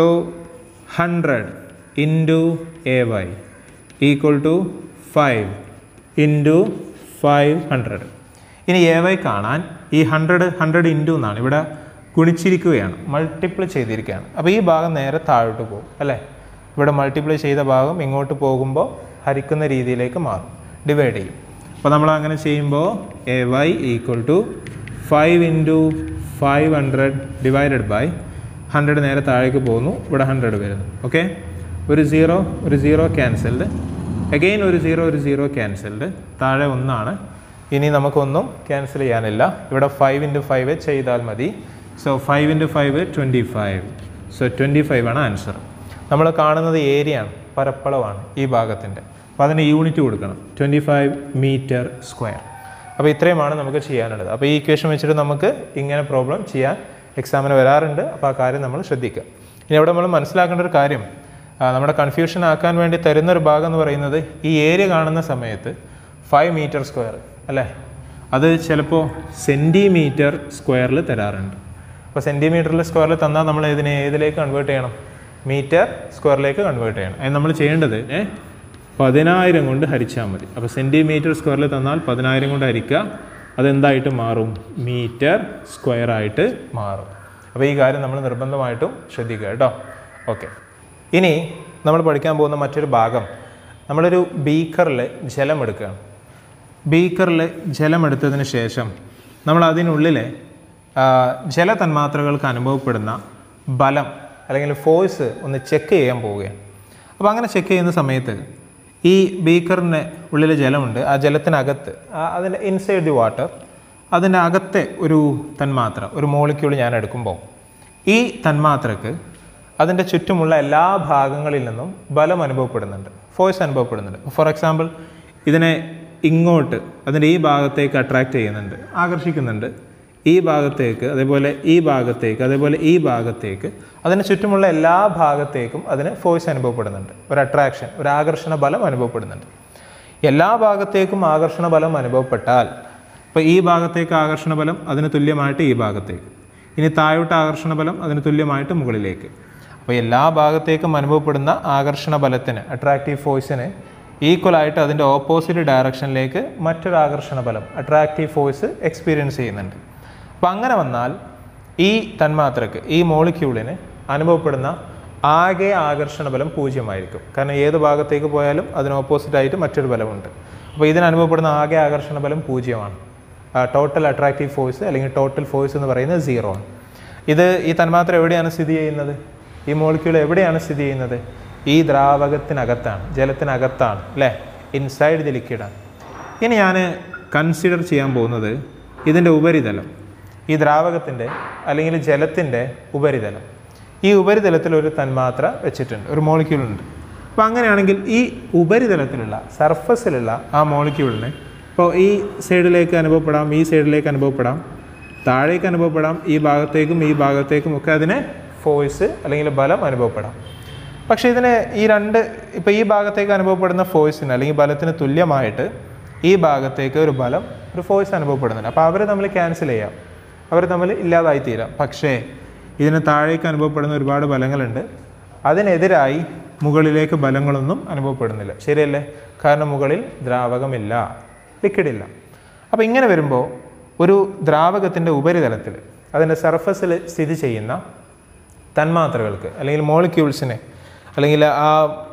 Speaker 1: hundred into A Y equal to five into five hundred ഇനി എ വൈ കാണാൻ ഈ ഹൺഡ്രഡ് ഹൺഡ്രഡ് ഇൻറ്റു എന്നാണ് ഇവിടെ ഗുണിച്ചിരിക്കുകയാണ് മൾട്ടിപ്ലൈ ചെയ്തിരിക്കുകയാണ് അപ്പോൾ ഈ ഭാഗം നേരെ താഴോട്ട് പോകും അല്ലേ ഇവിടെ മൾട്ടിപ്ലൈ ചെയ്ത ഭാഗം ഇങ്ങോട്ട് പോകുമ്പോൾ ഹരിക്കുന്ന രീതിയിലേക്ക് മാറും ഡിവൈഡ് ചെയ്യും അപ്പോൾ നമ്മൾ അങ്ങനെ ചെയ്യുമ്പോൾ A Y equal to five into five hundred divided by hundred നേരെ താഴേക്ക് പോകുന്നു ഇവിടെ ഹൺഡ്രഡ് വരുന്നു ഓക്കെ ഒരു സീറോ ഒരു സീറോ ക്യാൻസൽഡ് അഗെയിൻ ഒരു സീറോ ഒരു സീറോ ക്യാൻസൽഡ് താഴെ ഒന്നാണ് ഇനി നമുക്കൊന്നും ക്യാൻസൽ ചെയ്യാനില്ല ഇവിടെ ഫൈവ് ഇൻറ്റു ഫൈവ് ചെയ്താൽ മതി so five into five twenty five so twenty five ആണ് ആൻസർ നമ്മൾ കാണുന്നത് ഏരിയ ആണ് പരപ്പളവാണ് ഈ ഭാഗത്തിൻ്റെ അപ്പോൾ അതിന് യൂണിറ്റ് കൊടുക്കണം ട്വൻറ്റി ഫൈവ് മീറ്റർ സ്ക്വയർ അപ്പോൾ ഇത്രയുമാണ് നമുക്ക് ചെയ്യാനുള്ളത് അപ്പോൾ ഈ ഇക്വേഷൻ വെച്ചിട്ട് നമുക്ക് ഇങ്ങനെ പ്രോബ്ലം ചെയ്യാൻ എക്സാമിന് വരാറുണ്ട് അപ്പോൾ ആ കാര്യം നമ്മൾ ശ്രദ്ധിക്കുക ഇനി അവിടെ നമ്മൾ മനസ്സിലാക്കേണ്ട ഒരു കാര്യം ആ, നമ്മുടെ കൺഫ്യൂഷൻ ആക്കാൻ വേണ്ടി തരുന്ന ഒരു ഭാഗം എന്ന് പറയുന്നത് ഈ ഏരിയ കാണുന്ന സമയത്ത് ഫൈവ് മീറ്റർ സ്ക്വയർ അല്ലേ അത് ചിലപ്പോൾ സെൻറ്റിമീറ്റർ സ്ക്വയറിൽ തരാറുണ്ട് അപ്പോൾ സെൻറ്റിമീറ്ററിൽ സ്ക്വയറിൽ തന്നാൽ നമ്മൾ ഇതിനെ ഏതിലേക്ക് കൺവേർട്ട് ചെയ്യണം മീറ്റർ സ്ക്വയറിലേക്ക് കൺവേർട്ട് ചെയ്യണം അത് നമ്മൾ ചെയ്യേണ്ടത് ഏ പതിനായിരം കൊണ്ട് ഹരിച്ചാൽ മതി അപ്പോൾ സെൻറ്റിമീറ്റർ സ്ക്വയറിൽ തന്നാൽ പതിനായിരം കൊണ്ട് ഹരിക്കുക അതെന്തായിട്ട് മാറും മീറ്റർ സ്ക്വയർ ആയിട്ട് മാറും അപ്പോൾ ഈ കാര്യം നമ്മൾ നിർബന്ധമായിട്ടും ശ്രദ്ധിക്കുക കേട്ടോ ഓക്കെ ഇനി നമ്മൾ പഠിക്കാൻ പോകുന്ന മറ്റൊരു ഭാഗം നമ്മളൊരു ബീക്കറിൽ ജലം എടുക്കുകയാണ് ബീക്കറിൽ ജലം എടുത്തതിന് ശേഷം നമ്മൾ അതിനുള്ളിലെ ആ, ജലതന്മാത്രകൾക്ക് അനുഭവപ്പെടുന്ന ബലം അല്ലെങ്കിൽ ഫോഴ്സ് ഒന്ന് ചെക്ക് ചെയ്യാൻ പോവുകയാണ് അപ്പോൾ അങ്ങനെ ചെക്ക് ചെയ്യുന്ന സമയത്ത് ഈ ബീക്കറിൻ്റെ ഉള്ളിൽ ജലമുണ്ട് ആ ജലത്തിനകത്ത് ആ- അതിൻ്റെ ഇൻസൈഡ് ദി വാട്ടർ അതിൻ്റെ അകത്തെ ഒരു തന്മാത്ര ഒരു മോളിക്യൂൾ ഞാൻ എടുക്കുമ്പോൾ ഈ തന്മാത്രക്ക് അതിൻ്റെ ചുറ്റുമുള്ള എല്ലാ ഭാഗങ്ങളിൽ നിന്നും ബലം അനുഭവപ്പെടുന്നുണ്ട് ഫോഴ്സ് അനുഭവപ്പെടുന്നുണ്ട് ഫോർ എക്സാമ്പിൾ ഇതിനെ ഇങ്ങോട്ട് അതിൻ്റെ ഈ ഭാഗത്തേക്ക് അട്രാക്റ്റ് ചെയ്യുന്നുണ്ട് ആകർഷിക്കുന്നുണ്ട് ഈ ഭാഗത്തേക്ക് അതേപോലെ ഈ ഭാഗത്തേക്ക് അതേപോലെ ഈ ഭാഗത്തേക്ക് അതിന് ചുറ്റുമുള്ള എല്ലാ ഭാഗത്തേക്കും അതിന് ഫോഴ്സ് അനുഭവപ്പെടുന്നുണ്ട് ഒരു അട്രാക്ഷൻ ഒരു ആകർഷണ ബലം അനുഭവപ്പെടുന്നുണ്ട് എല്ലാ ഭാഗത്തേക്കും ആകർഷണ ബലം അനുഭവപ്പെട്ടാൽ ഇപ്പോൾ ഈ ഭാഗത്തേക്ക് ആകർഷണ ബലം അതിന് തുല്യമായിട്ട് ഈ ഭാഗത്തേക്ക് ഇനി താഴോട്ട് ആകർഷണ ബലം അതിന് തുല്യമായിട്ട് മുകളിലേക്ക് അപ്പോൾ എല്ലാ ഭാഗത്തേക്കും അനുഭവപ്പെടുന്ന ആകർഷണ ബലത്തിന് അട്രാക്റ്റീവ് ഫോഴ്സിന് ഈക്വലായിട്ട് അതിൻ്റെ ഓപ്പോസിറ്റ് ഡയറക്ഷനിലേക്ക് മറ്റൊരു ആകർഷണ ബലം അട്രാക്റ്റീവ് ഫോഴ്സ് എക്സ്പീരിയൻസ് ചെയ്യുന്നുണ്ട് അപ്പം അങ്ങനെ വന്നാൽ ഈ തന്മാത്രക്ക് ഈ മോളിക്യൂളിന് അനുഭവപ്പെടുന്ന ആകെ ആകർഷണ ബലം പൂജ്യമായിരിക്കും കാരണം ഏത് ഭാഗത്തേക്ക് പോയാലും അതിന് ഓപ്പോസിറ്റായിട്ട് മറ്റൊരു ബലമുണ്ട് അപ്പോൾ ഇതിന് അനുഭവപ്പെടുന്ന ആകെ ആകർഷണ ബലം പൂജ്യമാണ് ടോട്ടൽ അട്രാക്റ്റീവ് ഫോഴ്സ് അല്ലെങ്കിൽ ടോട്ടൽ ഫോഴ്സ് എന്ന് പറയുന്നത് സീറോ ആണ് ഇത് ഈ തന്മാത്ര എവിടെയാണ് സ്ഥിതി ചെയ്യുന്നത് ഈ മോളിക്യൂൾ എവിടെയാണ് സ്ഥിതി ചെയ്യുന്നത് ഈ ദ്രാവകത്തിനകത്താണ് ജലത്തിനകത്താണ് അല്ലേ ഇൻസൈഡ് ദി ലിക്വിഡാണ് ഇനി ഞാൻ കൺസിഡർ ചെയ്യാൻ പോകുന്നത് ഇതിൻ്റെ ഉപരിതലം ഈ ദ്രാവകത്തിൻ്റെ അല്ലെങ്കിൽ ജലത്തിൻ്റെ ഉപരിതലം ഈ ഉപരിതലത്തിൽ ഒരു തന്മാത്ര വെച്ചിട്ടുണ്ട് ഒരു മോളിക്യൂൾ ഉണ്ട് അപ്പോൾ അങ്ങനെയാണെങ്കിൽ ഈ ഉപരിതലത്തിലുള്ള സർഫസിലുള്ള ആ മോളിക്യൂളിന് ഇപ്പോൾ ഈ സൈഡിലേക്ക് അനുഭവപ്പെടാം ഈ സൈഡിലേക്ക് അനുഭവപ്പെടാം താഴേക്ക് അനുഭവപ്പെടാം ഈ ഭാഗത്തേക്കും ഈ ഭാഗത്തേക്കും ഒക്കെ അതിന് ഫോഴ്സ് അല്ലെങ്കിൽ ബലം അനുഭവപ്പെടാം പക്ഷേ ഇതിന് ഈ രണ്ട് ഇപ്പോൾ ഈ ഭാഗത്തേക്ക് അനുഭവപ്പെടുന്ന ഫോഴ്സിന് അല്ലെങ്കിൽ ബലത്തിന് തുല്യമായിട്ട് ഈ ഭാഗത്തേക്ക് ഒരു ബലം ഒരു ഫോഴ്സ് അനുഭവപ്പെടുന്നുണ്ട് അപ്പോൾ അവർ തമ്മിൽ ക്യാൻസൽ ചെയ്യാം അവർ തമ്മിൽ ഇല്ലാതായി തീരാം പക്ഷേ ഇതിന് താഴേക്ക് അനുഭവപ്പെടുന്ന ഒരുപാട് ബലങ്ങളുണ്ട് അതിനെതിരായി മുകളിലേക്ക് ബലങ്ങളൊന്നും അനുഭവപ്പെടുന്നില്ല ശരിയല്ലേ കാരണം മുകളിൽ ദ്രാവകമില്ല ലിക്വിഡില്ല അപ്പോൾ ഇങ്ങനെ വരുമ്പോൾ ഒരു ദ്രാവകത്തിൻ്റെ ഉപരിതലത്തിൽ അതിൻ്റെ സർഫസിൽ സ്ഥിതി ചെയ്യുന്ന തന്മാത്രകൾക്ക് അല്ലെങ്കിൽ മോളിക്യൂൾസിനെ അല്ലെങ്കിൽ ആ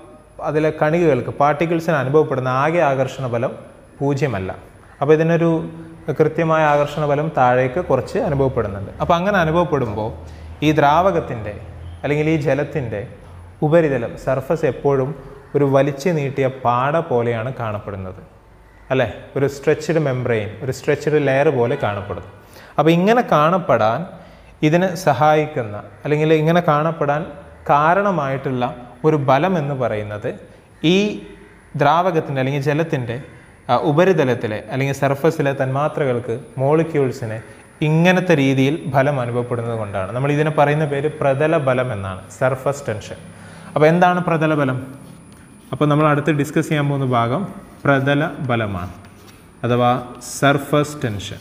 Speaker 1: അതിലെ കണികകൾക്ക് പാർട്ടിക്കിൾസിന് അനുഭവപ്പെടുന്ന ആകെ ആകർഷണ ബലം പൂജ്യമല്ല അപ്പോൾ ഇതിനൊരു കൃത്യമായ ആകർഷണ ബലം താഴേക്ക് കുറച്ച് അനുഭവപ്പെടുന്നുണ്ട് അപ്പോൾ അങ്ങനെ അനുഭവപ്പെടുമ്പോൾ ഈ ദ്രാവകത്തിൻ്റെ അല്ലെങ്കിൽ ഈ ജലത്തിൻ്റെ ഉപരിതലം സർഫസ് എപ്പോഴും ഒരു വലിച്ചു നീട്ടിയ പാട പോലെയാണ് കാണപ്പെടുന്നത് അല്ലേ ഒരു സ്ട്രെച്ച്ഡ് മെംബ്രെയിൻ ഒരു സ്ട്രെച്ച്ഡ് ലെയർ പോലെ കാണപ്പെടുന്നു അപ്പോൾ ഇങ്ങനെ കാണപ്പെടാൻ ഇതിന് സഹായിക്കുന്ന അല്ലെങ്കിൽ ഇങ്ങനെ കാണപ്പെടാൻ കാരണമായിട്ടുള്ള ഒരു ബലം എന്ന് പറയുന്നത് ഈ ദ്രാവകത്തിൻ്റെ അല്ലെങ്കിൽ ജലത്തിൻ്റെ ആ, ഉപരിതലത്തിലെ അല്ലെങ്കിൽ സർഫസിലെ തന്മാത്രകൾക്ക് മോളിക്യൂൾസിന് ഇങ്ങനത്തെ രീതിയിൽ ഫലം അനുഭവപ്പെടുന്നത് കൊണ്ടാണ് നമ്മൾ ഇതിനെ പറയുന്ന പേര് പ്രതല ബലം എന്നാണ് സർഫസ് ടെൻഷൻ അപ്പോൾ എന്താണ് പ്രതല ബലം അപ്പോൾ നമ്മൾ അടുത്ത് ഡിസ്കസ് ചെയ്യാൻ പോകുന്ന ഭാഗം പ്രതല ബലമാണ് അഥവാ സർഫസ് ടെൻഷൻ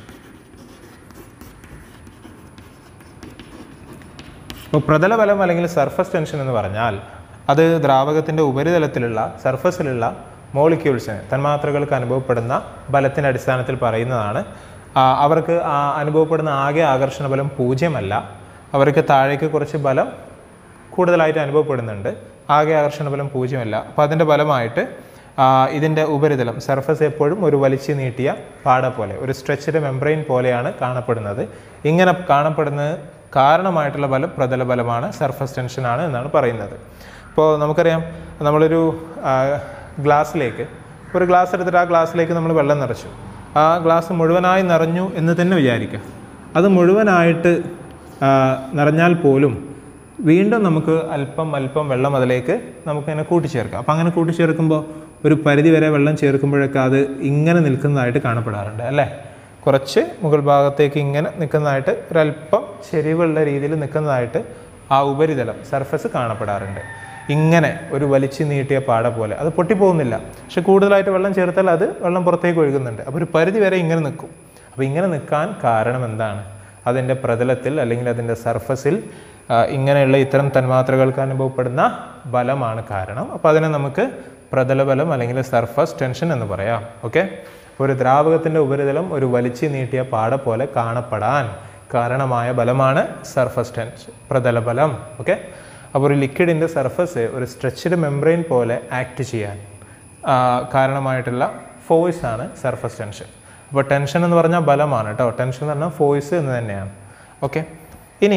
Speaker 1: അപ്പോൾ പ്രതല ബലം അല്ലെങ്കിൽ സർഫസ് ടെൻഷൻ എന്ന് പറഞ്ഞാൽ അത് ദ്രാവകത്തിൻ്റെ ഉപരിതലത്തിലുള്ള സർഫസിലുള്ള മോളിക്യൂൾസിന് തന്മാത്രകൾക്ക് അനുഭവപ്പെടുന്ന ബലത്തിൻ്റെ അടിസ്ഥാനത്തിൽ പറയുന്നതാണ് ആ, അവർക്ക് ആ അനുഭവപ്പെടുന്ന ആകെ ആകർഷണ ബലം പൂജ്യമല്ല അവർക്ക് താഴേക്ക് കുറച്ച് ബലം കൂടുതലായിട്ട് അനുഭവപ്പെടുന്നുണ്ട് ആകെ ആകർഷണ ബലം പൂജ്യമല്ല അപ്പോൾ അതിൻ്റെ ഫലമായിട്ട് ആ, ഇതിൻ്റെ ഉപരിതലം സർഫസ് എപ്പോഴും ഒരു വലിച്ചു നീട്ടിയ പാട പോലെ ഒരു സ്ട്രെച്ച്ഡ് മെംബ്രെയിൻ പോലെയാണ് കാണപ്പെടുന്നത് ഇങ്ങനെ കാണപ്പെടുന്നത് കാരണമായിട്ടുള്ള ബലം പ്രതല ബലമാണ് സർഫസ് ടെൻഷനാണ് എന്നാണ് പറയുന്നത് ഇപ്പോൾ നമുക്കറിയാം നമ്മളൊരു ആ, ഗ്ലാസ്സിലേക്ക് ഒരു ഗ്ലാസ് എടുത്തിട്ട് ആ ഗ്ലാസ്സിലേക്ക് നമ്മൾ വെള്ളം നിറച്ചു ആ ഗ്ലാസ് മുഴുവനായി നിറഞ്ഞു എന്ന് തന്നെ വിചാരിക്കാം അത് മുഴുവനായിട്ട് ആ, നിറഞ്ഞാൽ പോലും വീണ്ടും നമുക്ക് അല്പം അല്പം വെള്ളം അതിലേക്ക് നമുക്കിങ്ങനെ കൂട്ടിച്ചേർക്കാം അപ്പം അങ്ങനെ കൂട്ടിച്ചേർക്കുമ്പോൾ ഒരു പരിധി വരെ വെള്ളം ചേർക്കുമ്പോഴൊക്കെ അത് ഇങ്ങനെ നിൽക്കുന്നതായിട്ട് കാണപ്പെടാറുണ്ട് അല്ലേ കുറച്ച് മുകൾ ഭാഗത്തേക്ക് ഇങ്ങനെ നിൽക്കുന്നതായിട്ട് ഒരല്പം ചെരിവുള്ള രീതിയിൽ നിൽക്കുന്നതായിട്ട് ആ ഉപരിതലം സർഫസ് കാണപ്പെടാറുണ്ട് ഇങ്ങനെ ഒരു വലിച്ചു നീട്ടിയ പാട പോലെ അത് പൊട്ടിപ്പോകുന്നില്ല പക്ഷെ കൂടുതലായിട്ട് വെള്ളം ചേർത്താൽ അത് വെള്ളം പുറത്തേക്ക് ഒഴുകുന്നുണ്ട് അപ്പോൾ ഒരു പരിധി വരെ ഇങ്ങനെ നിൽക്കും അപ്പോൾ ഇങ്ങനെ നിൽക്കാൻ കാരണം എന്താണ് അതിൻ്റെ പ്രതലത്തിൽ അല്ലെങ്കിൽ അതിൻ്റെ സർഫസിൽ ആ, ഇങ്ങനെയുള്ള ഇത്തരം തന്മാത്രകൾക്ക് അനുഭവപ്പെടുന്ന ബലമാണ് കാരണം അപ്പോൾ അതിനെ നമുക്ക് പ്രതലബലം അല്ലെങ്കിൽ സർഫസ് ടെൻഷൻ എന്ന് പറയാം ഓക്കെ ഒരു ദ്രാവകത്തിൻ്റെ ഉപരിതലം ഒരു വലിച്ചു നീട്ടിയ പാട പോലെ കാണപ്പെടാൻ കാരണമായ ബലമാണ് സർഫസ് ടെൻഷൻ പ്രതലബലം ഓക്കെ അപ്പോൾ ഒരു ലിക്വിഡിൻ്റെ സർഫസ് ഒരു സ്ട്രെച്ച്ഡ് മെംബ്രെയിൻ പോലെ ആക്ട് ചെയ്യാൻ ആ, കാരണമായിട്ടുള്ള ഫോഴ്സ് ആണ് സർഫസ് ടെൻഷൻ അപ്പോൾ ടെൻഷൻ എന്ന് പറഞ്ഞാൽ ബലമാണ് കേട്ടോ ടെൻഷൻ എന്ന് പറഞ്ഞാൽ ഫോഴ്സ് എന്ന് തന്നെയാണ് ഓക്കെ ഇനി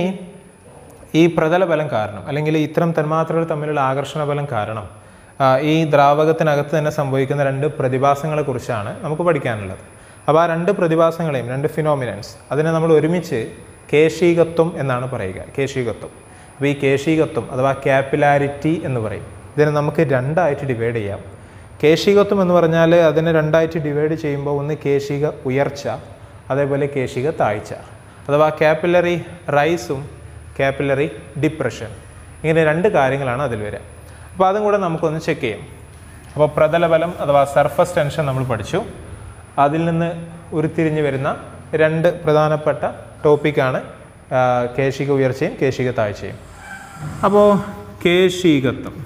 Speaker 1: ഈ പ്രതല ബലം കാരണം അല്ലെങ്കിൽ ഇത്തരം തന്മാത്രകൾ തമ്മിലുള്ള ആകർഷണ ബലം കാരണം ആ, ഈ ദ്രാവകത്തിനകത്ത് തന്നെ സംഭവിക്കുന്ന രണ്ട് പ്രതിഭാസങ്ങളെ കുറിച്ചാണ് നമുക്ക് പഠിക്കാനുള്ളത് അപ്പോൾ ആ രണ്ട് പ്രതിഭാസങ്ങളെയും രണ്ട് ഫിനോമിനൻസ് അതിനെ നമ്മൾ ഒരുമിച്ച് കേശീകത്വം എന്നാണ് പറയുക കേശീകത്വം അപ്പോൾ ഈ കേശീകത്വം അഥവാ ക്യാപ്പിലാരിറ്റി എന്ന് പറയും ഇതിനെ നമുക്ക് രണ്ടായിട്ട് ഡിവൈഡ് ചെയ്യാം കേശികത്വം എന്ന് പറഞ്ഞാൽ അതിനെ രണ്ടായിട്ട് ഡിവൈഡ് ചെയ്യുമ്പോൾ ഒന്ന് കേശിക ഉയർച്ച അതേപോലെ കേശിക താഴ്ച അഥവാ ക്യാപ്പിലറി റൈസും ക്യാപ്പിലറി ഡിപ്രഷൻ ഇങ്ങനെ രണ്ട് കാര്യങ്ങളാണ് അതിൽ വരിക അപ്പോൾ അതും കൂടെ നമുക്കൊന്ന് ചെക്ക് ചെയ്യാം അപ്പോൾ പ്രതലബലം അഥവാ സർഫസ് ടെൻഷൻ നമ്മൾ പഠിച്ചു അതിൽ നിന്ന് ഉരുത്തിരിഞ്ഞ് വരുന്ന രണ്ട് പ്രധാനപ്പെട്ട ടോപ്പിക്കാണ് കേശിക ഉയർച്ചയും കേശിക താഴ്ചയും അപ്പോൾ കേശികത്വം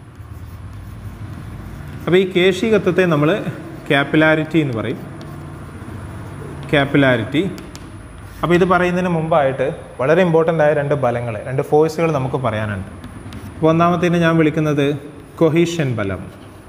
Speaker 1: അപ്പോൾ ഈ കേശികത്വത്തെ നമ്മൾ ക്യാപ്പിലാരിറ്റി എന്ന് പറയും ക്യാപ്പിലാരിറ്റി അപ്പോൾ ഇത് പറയുന്നതിന് മുമ്പായിട്ട് വളരെ ഇമ്പോർട്ടൻ്റ് ആയ രണ്ട് ബലങ്ങൾ രണ്ട് ഫോഴ്സുകൾ നമുക്ക് പറയാനുണ്ട് അപ്പോൾ ഒന്നാമത്തേന് ഞാൻ വിളിക്കുന്നത് കൊഹീഷൻ ബലം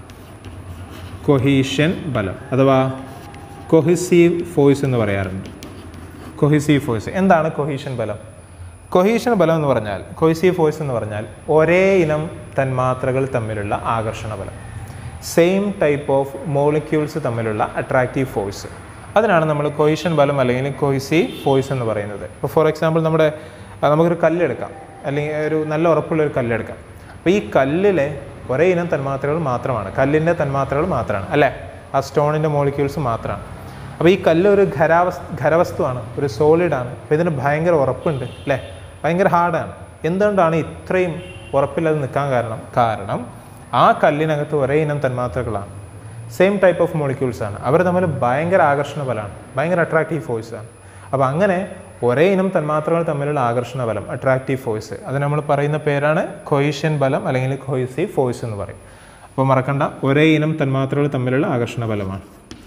Speaker 1: കൊഹീഷൻ ബലം അഥവാ കൊഹിസീവ് ഫോഴ്സ് എന്ന് പറയാറുണ്ട് കൊഹിസീവ് ഫോഴ്സ് എന്താണ് കൊഹീഷൻ ബലം കൊഹീഷൻ ബലം എന്ന് പറഞ്ഞാൽ കൊഹിസീവ് ഫോഴ്സ് എന്ന് പറഞ്ഞാൽ ഒരേ ഇനം തന്മാത്രകൾ തമ്മിലുള്ള ആകർഷണ ബലം സെയിം ടൈപ്പ് ഓഫ് മോളിക്യൂൾസ് തമ്മിലുള്ള അട്രാക്റ്റീവ് ഫോഴ്സ് അതിനാണ് നമ്മൾ കൊഹിഷൻ ബലം അല്ലെങ്കിൽ കൊഹിസീവ് ഫോഴ്സ് എന്ന് പറയുന്നത് ഇപ്പോൾ ഫോർ എക്സാമ്പിൾ നമ്മുടെ ആ, നമുക്കൊരു കല്ലെടുക്കാം അല്ലെങ്കിൽ ഒരു നല്ല ഉറപ്പുള്ള ഒരു കല്ലെടുക്കാം അപ്പോൾ ഈ കല്ലിലെ ഒരേ ഇനം തന്മാത്രകൾ മാത്രമാണ് കല്ലിൻ്റെ തന്മാത്രകൾ മാത്രമാണ് അല്ലേ ആ സ്റ്റോണിൻ്റെ മോളിക്യൂൾസ് മാത്രമാണ് അപ്പോൾ ഈ കല്ല് ഒരു ഖരാവസ് ഖരവസ്തുവാണ് ഒരു സോളിഡാണ് അപ്പോൾ ഇതിന് ഭയങ്കര ഉറപ്പുണ്ട് അല്ലേ ഭയങ്കര ഹാർഡാണ് എന്തുകൊണ്ടാണ് ഇത്രയും ഉറപ്പില്ലാതെ നിൽക്കാൻ കാരണം കാരണം ആ കല്ലിനകത്ത് ഒരേ ഇനം തന്മാത്രകളാണ് സെയിം ടൈപ്പ് ഓഫ് മോളിക്യൂൾസ് ആണ് അവർ തമ്മിൽ ഭയങ്കര ആകർഷണ ബലമാണ് ഭയങ്കര അട്രാക്റ്റീവ് ഫോഴ്സ് ആണ് അപ്പോൾ അങ്ങനെ ഒരേ ഇനം തന്മാത്രകൾ തമ്മിലുള്ള ആകർഷണ ബലം അട്രാക്റ്റീവ് ഫോഴ്സ് അത് നമ്മൾ പറയുന്ന പേരാണ് കൊയിഷ്യൻ ബലം അല്ലെങ്കിൽ കൊയിസീവ് ഫോഴ്സ് എന്ന് പറയും അപ്പോൾ മറക്കണ്ട ഒരേ ഇനം തന്മാത്രകൾ തമ്മിലുള്ള ആകർഷണ ബലമാണ്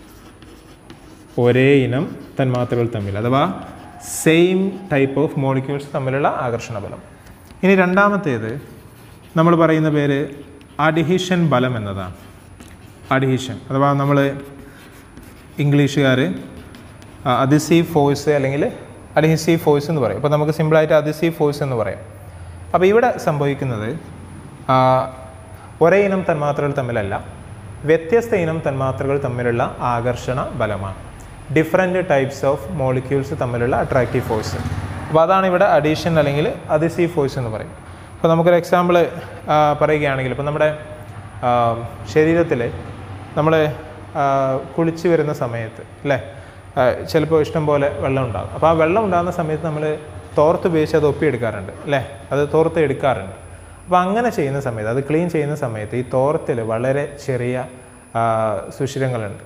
Speaker 1: ഒരേ ഇനം തന്മാത്രകൾ തമ്മിൽ അഥവാ സെയിം ടൈപ്പ് ഓഫ് മോളിക്യൂൾസ് തമ്മിലുള്ള ആകർഷണ ബലം ഇനി രണ്ടാമത്തേത് നമ്മൾ പറയുന്ന പേര് അഡിഹിഷൻ ബലം എന്നതാണ് അഡിഹിഷൻ അഥവാ നമ്മൾ ഇംഗ്ലീഷുകാർ അദിസീവ് ഫോഴ്സ് അല്ലെങ്കിൽ അഡ്ഹിസീവ് ഫോഴ്സ് എന്ന് പറയും അപ്പോൾ നമുക്ക് സിമ്പിളായിട്ട് അദിസീവ് ഫോഴ്സ് എന്ന് പറയാം അപ്പോൾ ഇവിടെ സംഭവിക്കുന്നത് ആ, ഒരേ ഇനം തന്മാത്രകൾ തമ്മിലല്ല വ്യത്യസ്ത ഇനം തന്മാത്രകൾ തമ്മിലുള്ള ആകർഷണ ബലമാണ് ഡിഫറെൻറ്റ് ടൈപ്സ് ഓഫ് മോളിക്യൂൾസ് തമ്മിലുള്ള അട്രാക്റ്റീവ് ഫോഴ്സ് അപ്പോൾ അതാണ് ഇവിടെ അഡീഷൻ അല്ലെങ്കിൽ അദിസീവ് ഫോഴ്സ് എന്ന് പറയും അപ്പോൾ നമുക്കൊരു എക്സാമ്പിൾ പറയുകയാണെങ്കിൽ ഇപ്പോൾ നമ്മുടെ ശരീരത്തിൽ നമ്മൾ കുളിച്ച് വരുന്ന സമയത്ത് അല്ലേ ചിലപ്പോൾ ഇഷ്ടം പോലെ വെള്ളം ഉണ്ടാകും അപ്പോൾ ആ വെള്ളം ഉണ്ടാകുന്ന സമയത്ത് നമ്മൾ തോർത്ത് ഉപയോഗിച്ച് അത് ഒപ്പിയെടുക്കാറുണ്ട് അല്ലേ അത് തോർത്ത് എടുക്കാറുണ്ട് അപ്പോൾ അങ്ങനെ ചെയ്യുന്ന സമയത്ത് അത് ക്ലീൻ ചെയ്യുന്ന സമയത്ത് ഈ തോർത്തിൽ വളരെ ചെറിയ ആ, സുഷിരങ്ങളുണ്ട്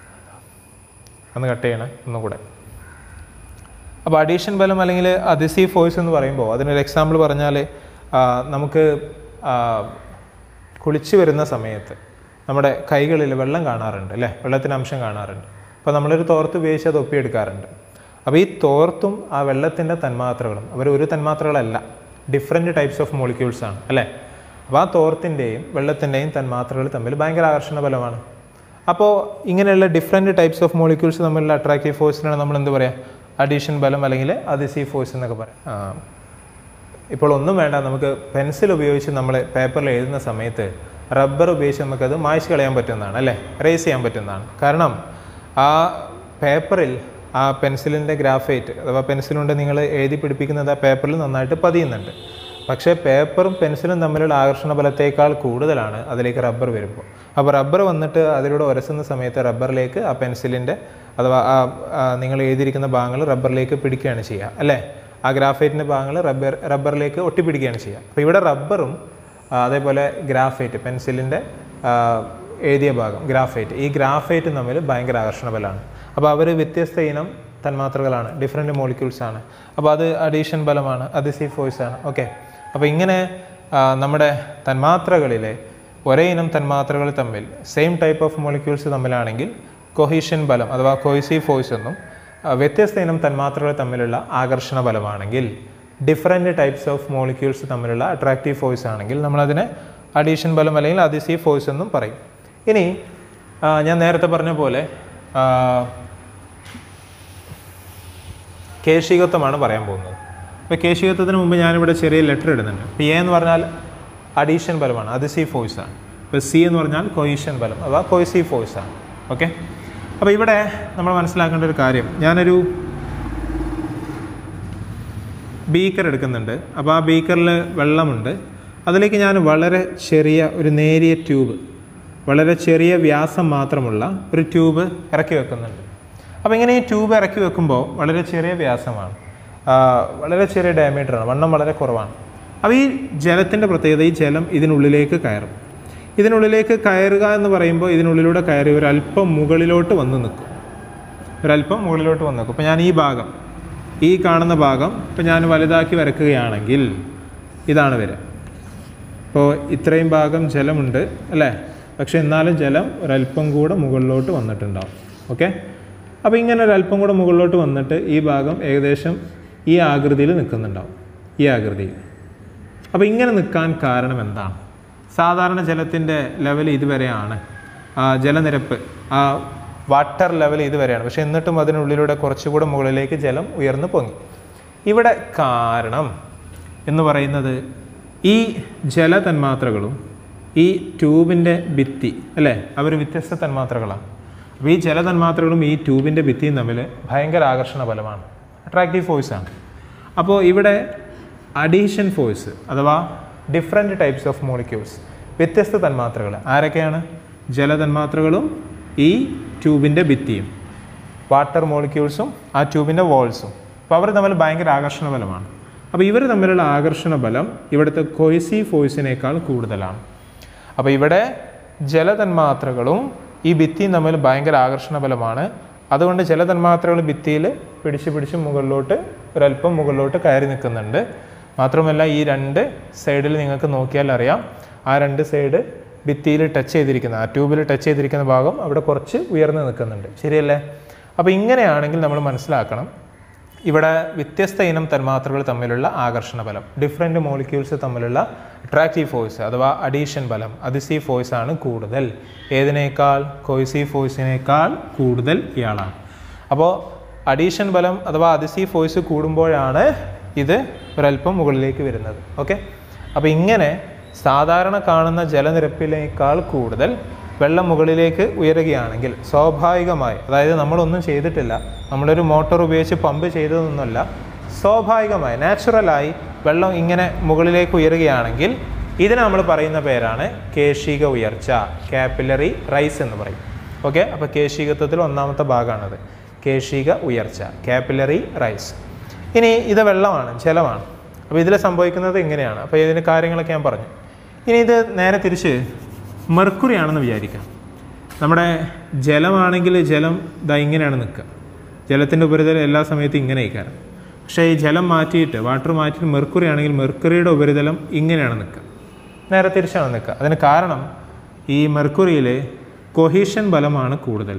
Speaker 1: ഒന്ന് കട്ട് ചെയ്യണേ ഒന്നും കൂടെ അപ്പോൾ അഡീഷൻ ബലം അല്ലെങ്കിൽ അതിസീവ് ഫോഴ്സ് എന്ന് പറയുമ്പോൾ അതിനൊരു എക്സാമ്പിൾ പറഞ്ഞാൽ ആ, നമുക്ക് ആ, കുളിച്ച് വരുന്ന സമയത്ത് നമ്മുടെ കൈകളിൽ വെള്ളം കാണാറുണ്ട് അല്ലേ വെള്ളത്തിന് അംശം കാണാറുണ്ട് അപ്പോൾ നമ്മളൊരു തോർത്ത് ഉപയോഗിച്ച് അത് ഒപ്പിയെടുക്കാറുണ്ട് അപ്പോൾ ഈ തോർത്തും ആ വെള്ളത്തിൻ്റെ തന്മാത്രകളും അവർ ഒരു തന്മാത്രകളല്ല ഡിഫറെൻറ്റ് ടൈപ്സ് ഓഫ് മോളിക്യൂൾസ് ആണ് അല്ലേ അപ്പോൾ ആ തോർത്തിൻ്റെയും വെള്ളത്തിൻ്റെയും തന്മാത്രകൾ തമ്മിൽ ഭയങ്കര ആകർഷണ ബലമാണ് അപ്പോൾ ഇങ്ങനെയുള്ള ഡിഫറെൻറ്റ് ടൈപ്സ് ഓഫ് മോളിക്യൂൾസ് തമ്മിലുള്ള അട്രാക്റ്റീവ് ഫോഴ്സിനാണ് നമ്മൾ എന്ത് പറയുക അഡീഷൻ ബലം അല്ലെങ്കിൽ അതിസീവ് ഫോഴ്സ് എന്നൊക്കെ പറയാം ആ, ഇപ്പോൾ ഒന്നും വേണ്ട നമുക്ക് പെൻസിൽ ഉപയോഗിച്ച് നമ്മൾ പേപ്പറിൽ എഴുതുന്ന സമയത്ത് റബ്ബർ ഉപയോഗിച്ച് നമുക്കത് മായ്ച്ച് കളയാൻ പറ്റുന്നതാണ് അല്ലേ റേസ് ചെയ്യാൻ പറ്റുന്നതാണ് കാരണം ആ പേപ്പറിൽ ആ പെൻസിലിൻ്റെ ഗ്രാഫൈറ്റ് അഥവാ പെൻസിൽ കൊണ്ട് നിങ്ങൾ എഴുതി പിടിപ്പിക്കുന്നത് ആ പേപ്പറിൽ നന്നായിട്ട് പതിയുന്നുണ്ട് പക്ഷേ പേപ്പറും പെൻസിലും തമ്മിലുള്ള ആകർഷണ ബലത്തേക്കാൾ കൂടുതലാണ് അതിലേക്ക് റബ്ബർ വരുമ്പോൾ അപ്പോൾ റബ്ബർ വന്നിട്ട് അതിലൂടെ ഉരസുന്ന സമയത്ത് റബ്ബറിലേക്ക് ആ പെൻസിലിൻ്റെ അഥവാ ആ ആ നിങ്ങൾ എഴുതിയിരിക്കുന്ന ഭാഗങ്ങൾ റബ്ബറിലേക്ക് പിടിക്കുകയാണ് ചെയ്യുക അല്ലേ ആ ഗ്രാഫൈറ്റിൻ്റെ ഭാഗങ്ങൾ റബ്ബർ റബ്ബറിലേക്ക് ഒട്ടിപ്പിടിക്കുകയാണ് ചെയ്യുക അപ്പോൾ ഇവിടെ റബ്ബറും ആ, അതേപോലെ ഗ്രാഫൈറ്റ് പെൻസിലിൻ്റെ എഴുതിയ ഭാഗം ഗ്രാഫൈറ്റ് ഈ ഗ്രാഫൈറ്റ് തമ്മിൽ ഭയങ്കര ആകർഷണ ബലമാണ് അപ്പോൾ അവർ വ്യത്യസ്ത ഇനം തന്മാത്രകളാണ് ഡിഫറെൻറ്റ് മോളിക്യൂൾസ് ആണ് അപ്പോൾ അത് അഡീഷൻ ബലമാണ് അദിസീവ് ഫോഴ്സ് ആണ് ഓക്കെ അപ്പോൾ ഇങ്ങനെ ആ, നമ്മുടെ തന്മാത്രകളിലെ ഒരേ ഇനം തന്മാത്രകൾ തമ്മിൽ സെയിം ടൈപ്പ് ഓഫ് മോളിക്യൂൾസ് തമ്മിലാണെങ്കിൽ കൊഹീഷൻ ബലം അഥവാ കൊയ്സീവ് ഫോഴ്സ് എന്നും ആ, വ്യത്യസ്ത ഇനം തന്മാത്രകൾ തമ്മിലുള്ള ആകർഷണ ബലമാണെങ്കിൽ ഡിഫറെൻറ്റ് ടൈപ്സ് ഓഫ് മോളിക്യൂൾസ് തമ്മിലുള്ള അട്രാക്റ്റീവ് ഫോഴ്സ് ആണെങ്കിൽ നമ്മളതിനെ അഡീഷൻ ബലം അല്ലെങ്കിൽ അതിസീവ് ഫോഴ്സ് എന്നും പറയും ഇനി ആ, ഞാൻ നേരത്തെ പറഞ്ഞ പോലെ ആ, കേശികത്വമാണ് പറയാൻ പോകുന്നത് അപ്പോൾ കേശികത്വത്തിന് മുമ്പ് ഞാനിവിടെ ചെറിയ ലെറ്റർ ഇടുന്നുണ്ട് പി എ എന്ന് പറഞ്ഞാൽ അഡീഷൻ ബലമാണ് അതിസീവ് ഫോഴ്സ് ആണ് ഇപ്പോൾ സി എന്ന് പറഞ്ഞാൽ കൊയിഷൻ ബലം അഥവാ കൊയ്സീവ് ഫോഴ്സ് ആണ് ഓക്കെ അപ്പോൾ ഇവിടെ നമ്മൾ മനസ്സിലാക്കേണ്ട ഒരു കാര്യം ഞാനൊരു ബീക്കർ എടുക്കുന്നുണ്ട് അപ്പോൾ ആ ബീക്കറിൽ വെള്ളമുണ്ട് അതിലേക്ക് ഞാൻ വളരെ ചെറിയ ഒരു നേരിയ ട്യൂബ് വളരെ ചെറിയ വ്യാസം മാത്രമുള്ള ഒരു ട്യൂബ് ഇറക്കി വെക്കുന്നുണ്ട് അപ്പോൾ ഇങ്ങനെ ഈ ട്യൂബ് ഇറക്കി വെക്കുമ്പോൾ വളരെ ചെറിയ വ്യാസമാണ് ആ, വളരെ ചെറിയ ഡയമീറ്ററാണ് വണ്ണം വളരെ കുറവാണ് അപ്പോൾ ഈ ജലത്തിൻ്റെ പ്രത്യേകത ഈ ജലം ഇതിനുള്ളിലേക്ക് കയറും ഇതിനുള്ളിലേക്ക് കയറുക എന്ന് പറയുമ്പോൾ ഇതിനുള്ളിലൂടെ കയറി ഒരല്പം മുകളിലോട്ട് വന്ന് നിൽക്കും ഒരല്പം മുകളിലോട്ട് വന്ന് നിൽക്കും അപ്പോൾ ഞാൻ ഈ ഭാഗം ഈ കാണുന്ന ഭാഗം ഇപ്പോൾ ഞാൻ വലുതാക്കി വരക്കുകയാണെങ്കിൽ ഇതാണ് വരിക ഇപ്പോൾ ഇത്രയും ഭാഗം ജലമുണ്ട് അല്ലേ പക്ഷെ എന്നാലും ജലം ഒരല്പം കൂടെ മുകളിലോട്ട് വന്നിട്ടുണ്ടാവും ഓക്കെ അപ്പോൾ ഇങ്ങനെ ഒരല്പം കൂടെ മുകളിലോട്ട് വന്നിട്ട് ഈ ഭാഗം ഏകദേശം ഈ ആകൃതിയിൽ നിൽക്കുന്നുണ്ടാവും ഈ ആകൃതിയിൽ അപ്പോൾ ഇങ്ങനെ നിൽക്കാൻ കാരണം എന്താണ് സാധാരണ ജലത്തിൻ്റെ ലെവൽ ഇതുവരെയാണ് ആ, ജലനിരപ്പ് ആ വാട്ടർ ലെവൽ ഇതുവരെയാണ് പക്ഷേ എന്നിട്ടും അതിനുള്ളിലൂടെ കുറച്ചുകൂടെ മുകളിലേക്ക് ജലം ഉയർന്നു പൊങ്ങി ഇവിടെ കാരണം എന്ന് പറയുന്നത് ഈ ജലതന്മാത്രകളും ഈ ട്യൂബിൻ്റെ ഭിത്തി അല്ലേ അവർ വ്യത്യസ്ത തന്മാത്രകളാണ് അപ്പോൾ ഈ ജലതന്മാത്രകളും ഈ ട്യൂബിൻ്റെ ഭിത്തിയും തമ്മിൽ ഭയങ്കര ആകർഷണ ബലമാണ് അട്രാക്റ്റീവ് ഫോഴ്സ് ആണ് അപ്പോൾ ഇവിടെ അഡീഷൻ ഫോഴ്സ് അഥവാ ഡിഫറെൻറ്റ് ടൈപ്സ് ഓഫ് മോളിക്യൂൾസ് വ്യത്യസ്ത തന്മാത്രകൾ ആരൊക്കെയാണ് ജലതന്മാത്രകളും ഈ ട്യൂബിൻ്റെ ഭിത്തിയും വാട്ടർ മോളിക്യൂൾസും ആ ട്യൂബിൻ്റെ വോൾസും അപ്പോൾ അവർ തമ്മിൽ ഭയങ്കര ആകർഷണ ബലമാണ് അപ്പോൾ ഇവർ തമ്മിലുള്ള ആകർഷണ ബലം ഇവിടുത്തെ കൊയ്സി ഫോഴ്സിനേക്കാൾ കൂടുതലാണ് അപ്പോൾ ഇവിടെ ജലതന്മാത്രകളും ഈ ഭിത്തിയും തമ്മിൽ ഭയങ്കര ആകർഷണ ബലമാണ് അതുകൊണ്ട് ജലതന്മാത്രകൾ ഭിത്തിയിൽ പിടിച്ച് പിടിച്ച് മുകളിലോട്ട് ഒരല്പം മുകളിലോട്ട് കയറി നിൽക്കുന്നുണ്ട് മാത്രമല്ല ഈ രണ്ട് സൈഡിൽ നിങ്ങൾക്ക് നോക്കിയാൽ അറിയാം ആ രണ്ട് സൈഡ് ഭിത്തിയിൽ ടച്ച് ചെയ്തിരിക്കുന്ന ആ ട്യൂബിൽ ടച്ച് ചെയ്തിരിക്കുന്ന ഭാഗം അവിടെ കുറച്ച് ഉയർന്നു നിൽക്കുന്നുണ്ട് ശരിയല്ലേ അപ്പോൾ ഇങ്ങനെയാണെങ്കിൽ നമ്മൾ മനസ്സിലാക്കണം ഇവിടെ വ്യത്യസ്ത ഇനം തന്മാത്രകൾ തമ്മിലുള്ള ആകർഷണ ബലം ഡിഫറെൻ്റ് മോളിക്യൂൾസ് തമ്മിലുള്ള അട്രാക്റ്റീവ് ഫോഴ്സ് അഥവാ അഡീഷൻ ബലം അദിസീവ് ഫോഴ്സ് ആണ് കൂടുതൽ ഏതിനേക്കാൾ കൊയ്സീവ് ഫോഴ്സിനേക്കാൾ കൂടുതൽ ഇയാളാണ് അപ്പോൾ അഡീഷൻ ബലം അഥവാ അതിസീവ് ഫോഴ്സ് കൂടുമ്പോഴാണ് ഇത് ഒരല്പം മുകളിലേക്ക് വരുന്നത് ഓക്കെ അപ്പോൾ ഇങ്ങനെ സാധാരണ കാണുന്ന ജലനിരപ്പിനേക്കാൾ കൂടുതൽ വെള്ളം മുകളിലേക്ക് ഉയരുകയാണെങ്കിൽ സ്വാഭാവികമായി അതായത് നമ്മളൊന്നും ചെയ്തിട്ടില്ല നമ്മളൊരു മോട്ടോർ ഉപയോഗിച്ച് പമ്പ് ചെയ്തതൊന്നുമല്ല സ്വാഭാവികമായി നാച്ചുറലായി വെള്ളം ഇങ്ങനെ മുകളിലേക്ക് ഉയരുകയാണെങ്കിൽ ഇതിന് നമ്മൾ പറയുന്ന പേരാണ് കേശിക ഉയർച്ച കാപ്പിലറി റൈസ് എന്ന് പറയും ഓക്കെ അപ്പോൾ കേശികത്വത്തിൽ ഒന്നാമത്തെ ഭാഗമാണത് കേശിക ഉയർച്ച കാപ്പിലറി റൈസ് ഇനി ഇത് വെള്ളമാണ് ജലമാണ് അപ്പോൾ ഇതിൽ സംഭവിക്കുന്നത് ഇങ്ങനെയാണ് അപ്പോൾ ഇതിന് കാര്യങ്ങളൊക്കെ ഞാൻ പറഞ്ഞു ഇനി ഇത് നേരെ തിരിച്ച് മെർക്കുറി ആണെന്ന് വിചാരിക്കാം നമ്മുടെ ജലമാണെങ്കിൽ ജലം ഇതാ ഇങ്ങനെയാണ് നിൽക്കുക ജലത്തിൻ്റെ ഉപരിതലം എല്ലാ സമയത്തും ഇങ്ങനെ ഇരിക്കാറ് പക്ഷേ ഈ ജലം മാറ്റിയിട്ട് വാട്ടർ മാറ്റിയിട്ട് മെർക്കുറി ആണെങ്കിൽ മെർക്കുറിയുടെ ഉപരിതലം ഇങ്ങനെയാണ് നിൽക്കുക നേരെ തിരിച്ചാണ് നിൽക്കുക അതിന് കാരണം ഈ മെർക്കുറിയിൽ കൊഹീഷൻ ബലമാണ് കൂടുതൽ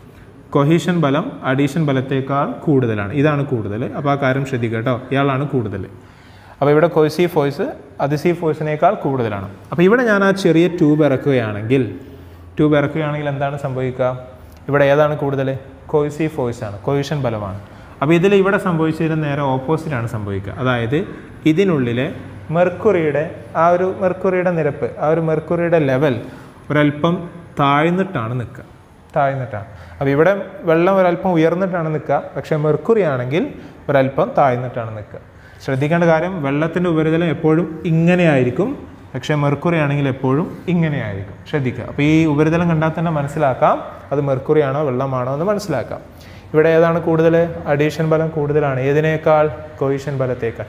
Speaker 1: കൊഹീഷൻ ബലം അഡീഷൻ ബലത്തേക്കാൾ കൂടുതലാണ് ഇതാണ് കൂടുതൽ അപ്പോൾ ആ കാര്യം ശ്രദ്ധിക്കുക കേട്ടോ ഇയാളാണ് കൂടുതൽ അപ്പോൾ ഇവിടെ കൊയ്സി ഫോഴ്സ് അതിസി ഫോഴ്സിനേക്കാൾ കൂടുതലാണ് അപ്പോൾ ഇവിടെ ഞാൻ ആ ചെറിയ ട്യൂബ് ഇറക്കുകയാണെങ്കിൽ ട്യൂബ് ഇറക്കുകയാണെങ്കിൽ എന്താണ് സംഭവിക്കുക ഇവിടെ ഏതാണ് കൂടുതൽ കൊയ്സി ഫോഴ്സ് ആണ് കൊയ്ഷൻ ബലമാണ് അപ്പോൾ ഇതിൽ ഇവിടെ സംഭവിച്ചതിന് നേരെ ഓപ്പോസിറ്റാണ് സംഭവിക്കുക അതായത് ഇതിനുള്ളിലെ മെർക്കുറിയുടെ ആ ഒരു മെർക്കുറിയുടെ നിരപ്പ് ആ ഒരു മെർക്കുറിയുടെ ലെവൽ ഒരല്പം താഴ്ന്നിട്ടാണ് നിൽക്കുക താഴ്ന്നിട്ടാണ് അപ്പോൾ ഇവിടെ വെള്ളം ഒരല്പം ഉയർന്നിട്ടാണ് നിൽക്കുക പക്ഷേ മെർക്കുറി ആണെങ്കിൽ ഒരല്പം താഴ്ന്നിട്ടാണ് നിൽക്കുക ശ്രദ്ധിക്കേണ്ട കാര്യം വെള്ളത്തിൻ്റെ ഉപരിതലം എപ്പോഴും ഇങ്ങനെയായിരിക്കും പക്ഷേ മെർക്കുറി ആണെങ്കിൽ എപ്പോഴും ഇങ്ങനെയായിരിക്കും ശ്രദ്ധിക്കുക അപ്പോൾ ഈ ഉപരിതലം കണ്ടാൽ തന്നെ മനസ്സിലാക്കാം അത് മെർക്കുറി ആണോ വെള്ളമാണോ എന്ന് മനസ്സിലാക്കാം ഇവിടെ ഏതാണ് കൂടുതൽ അഡീഷൻ ബലം കൂടുതലാണ് ഏതിനേക്കാൾ കൊയിഷൻ ബലത്തേക്കാൾ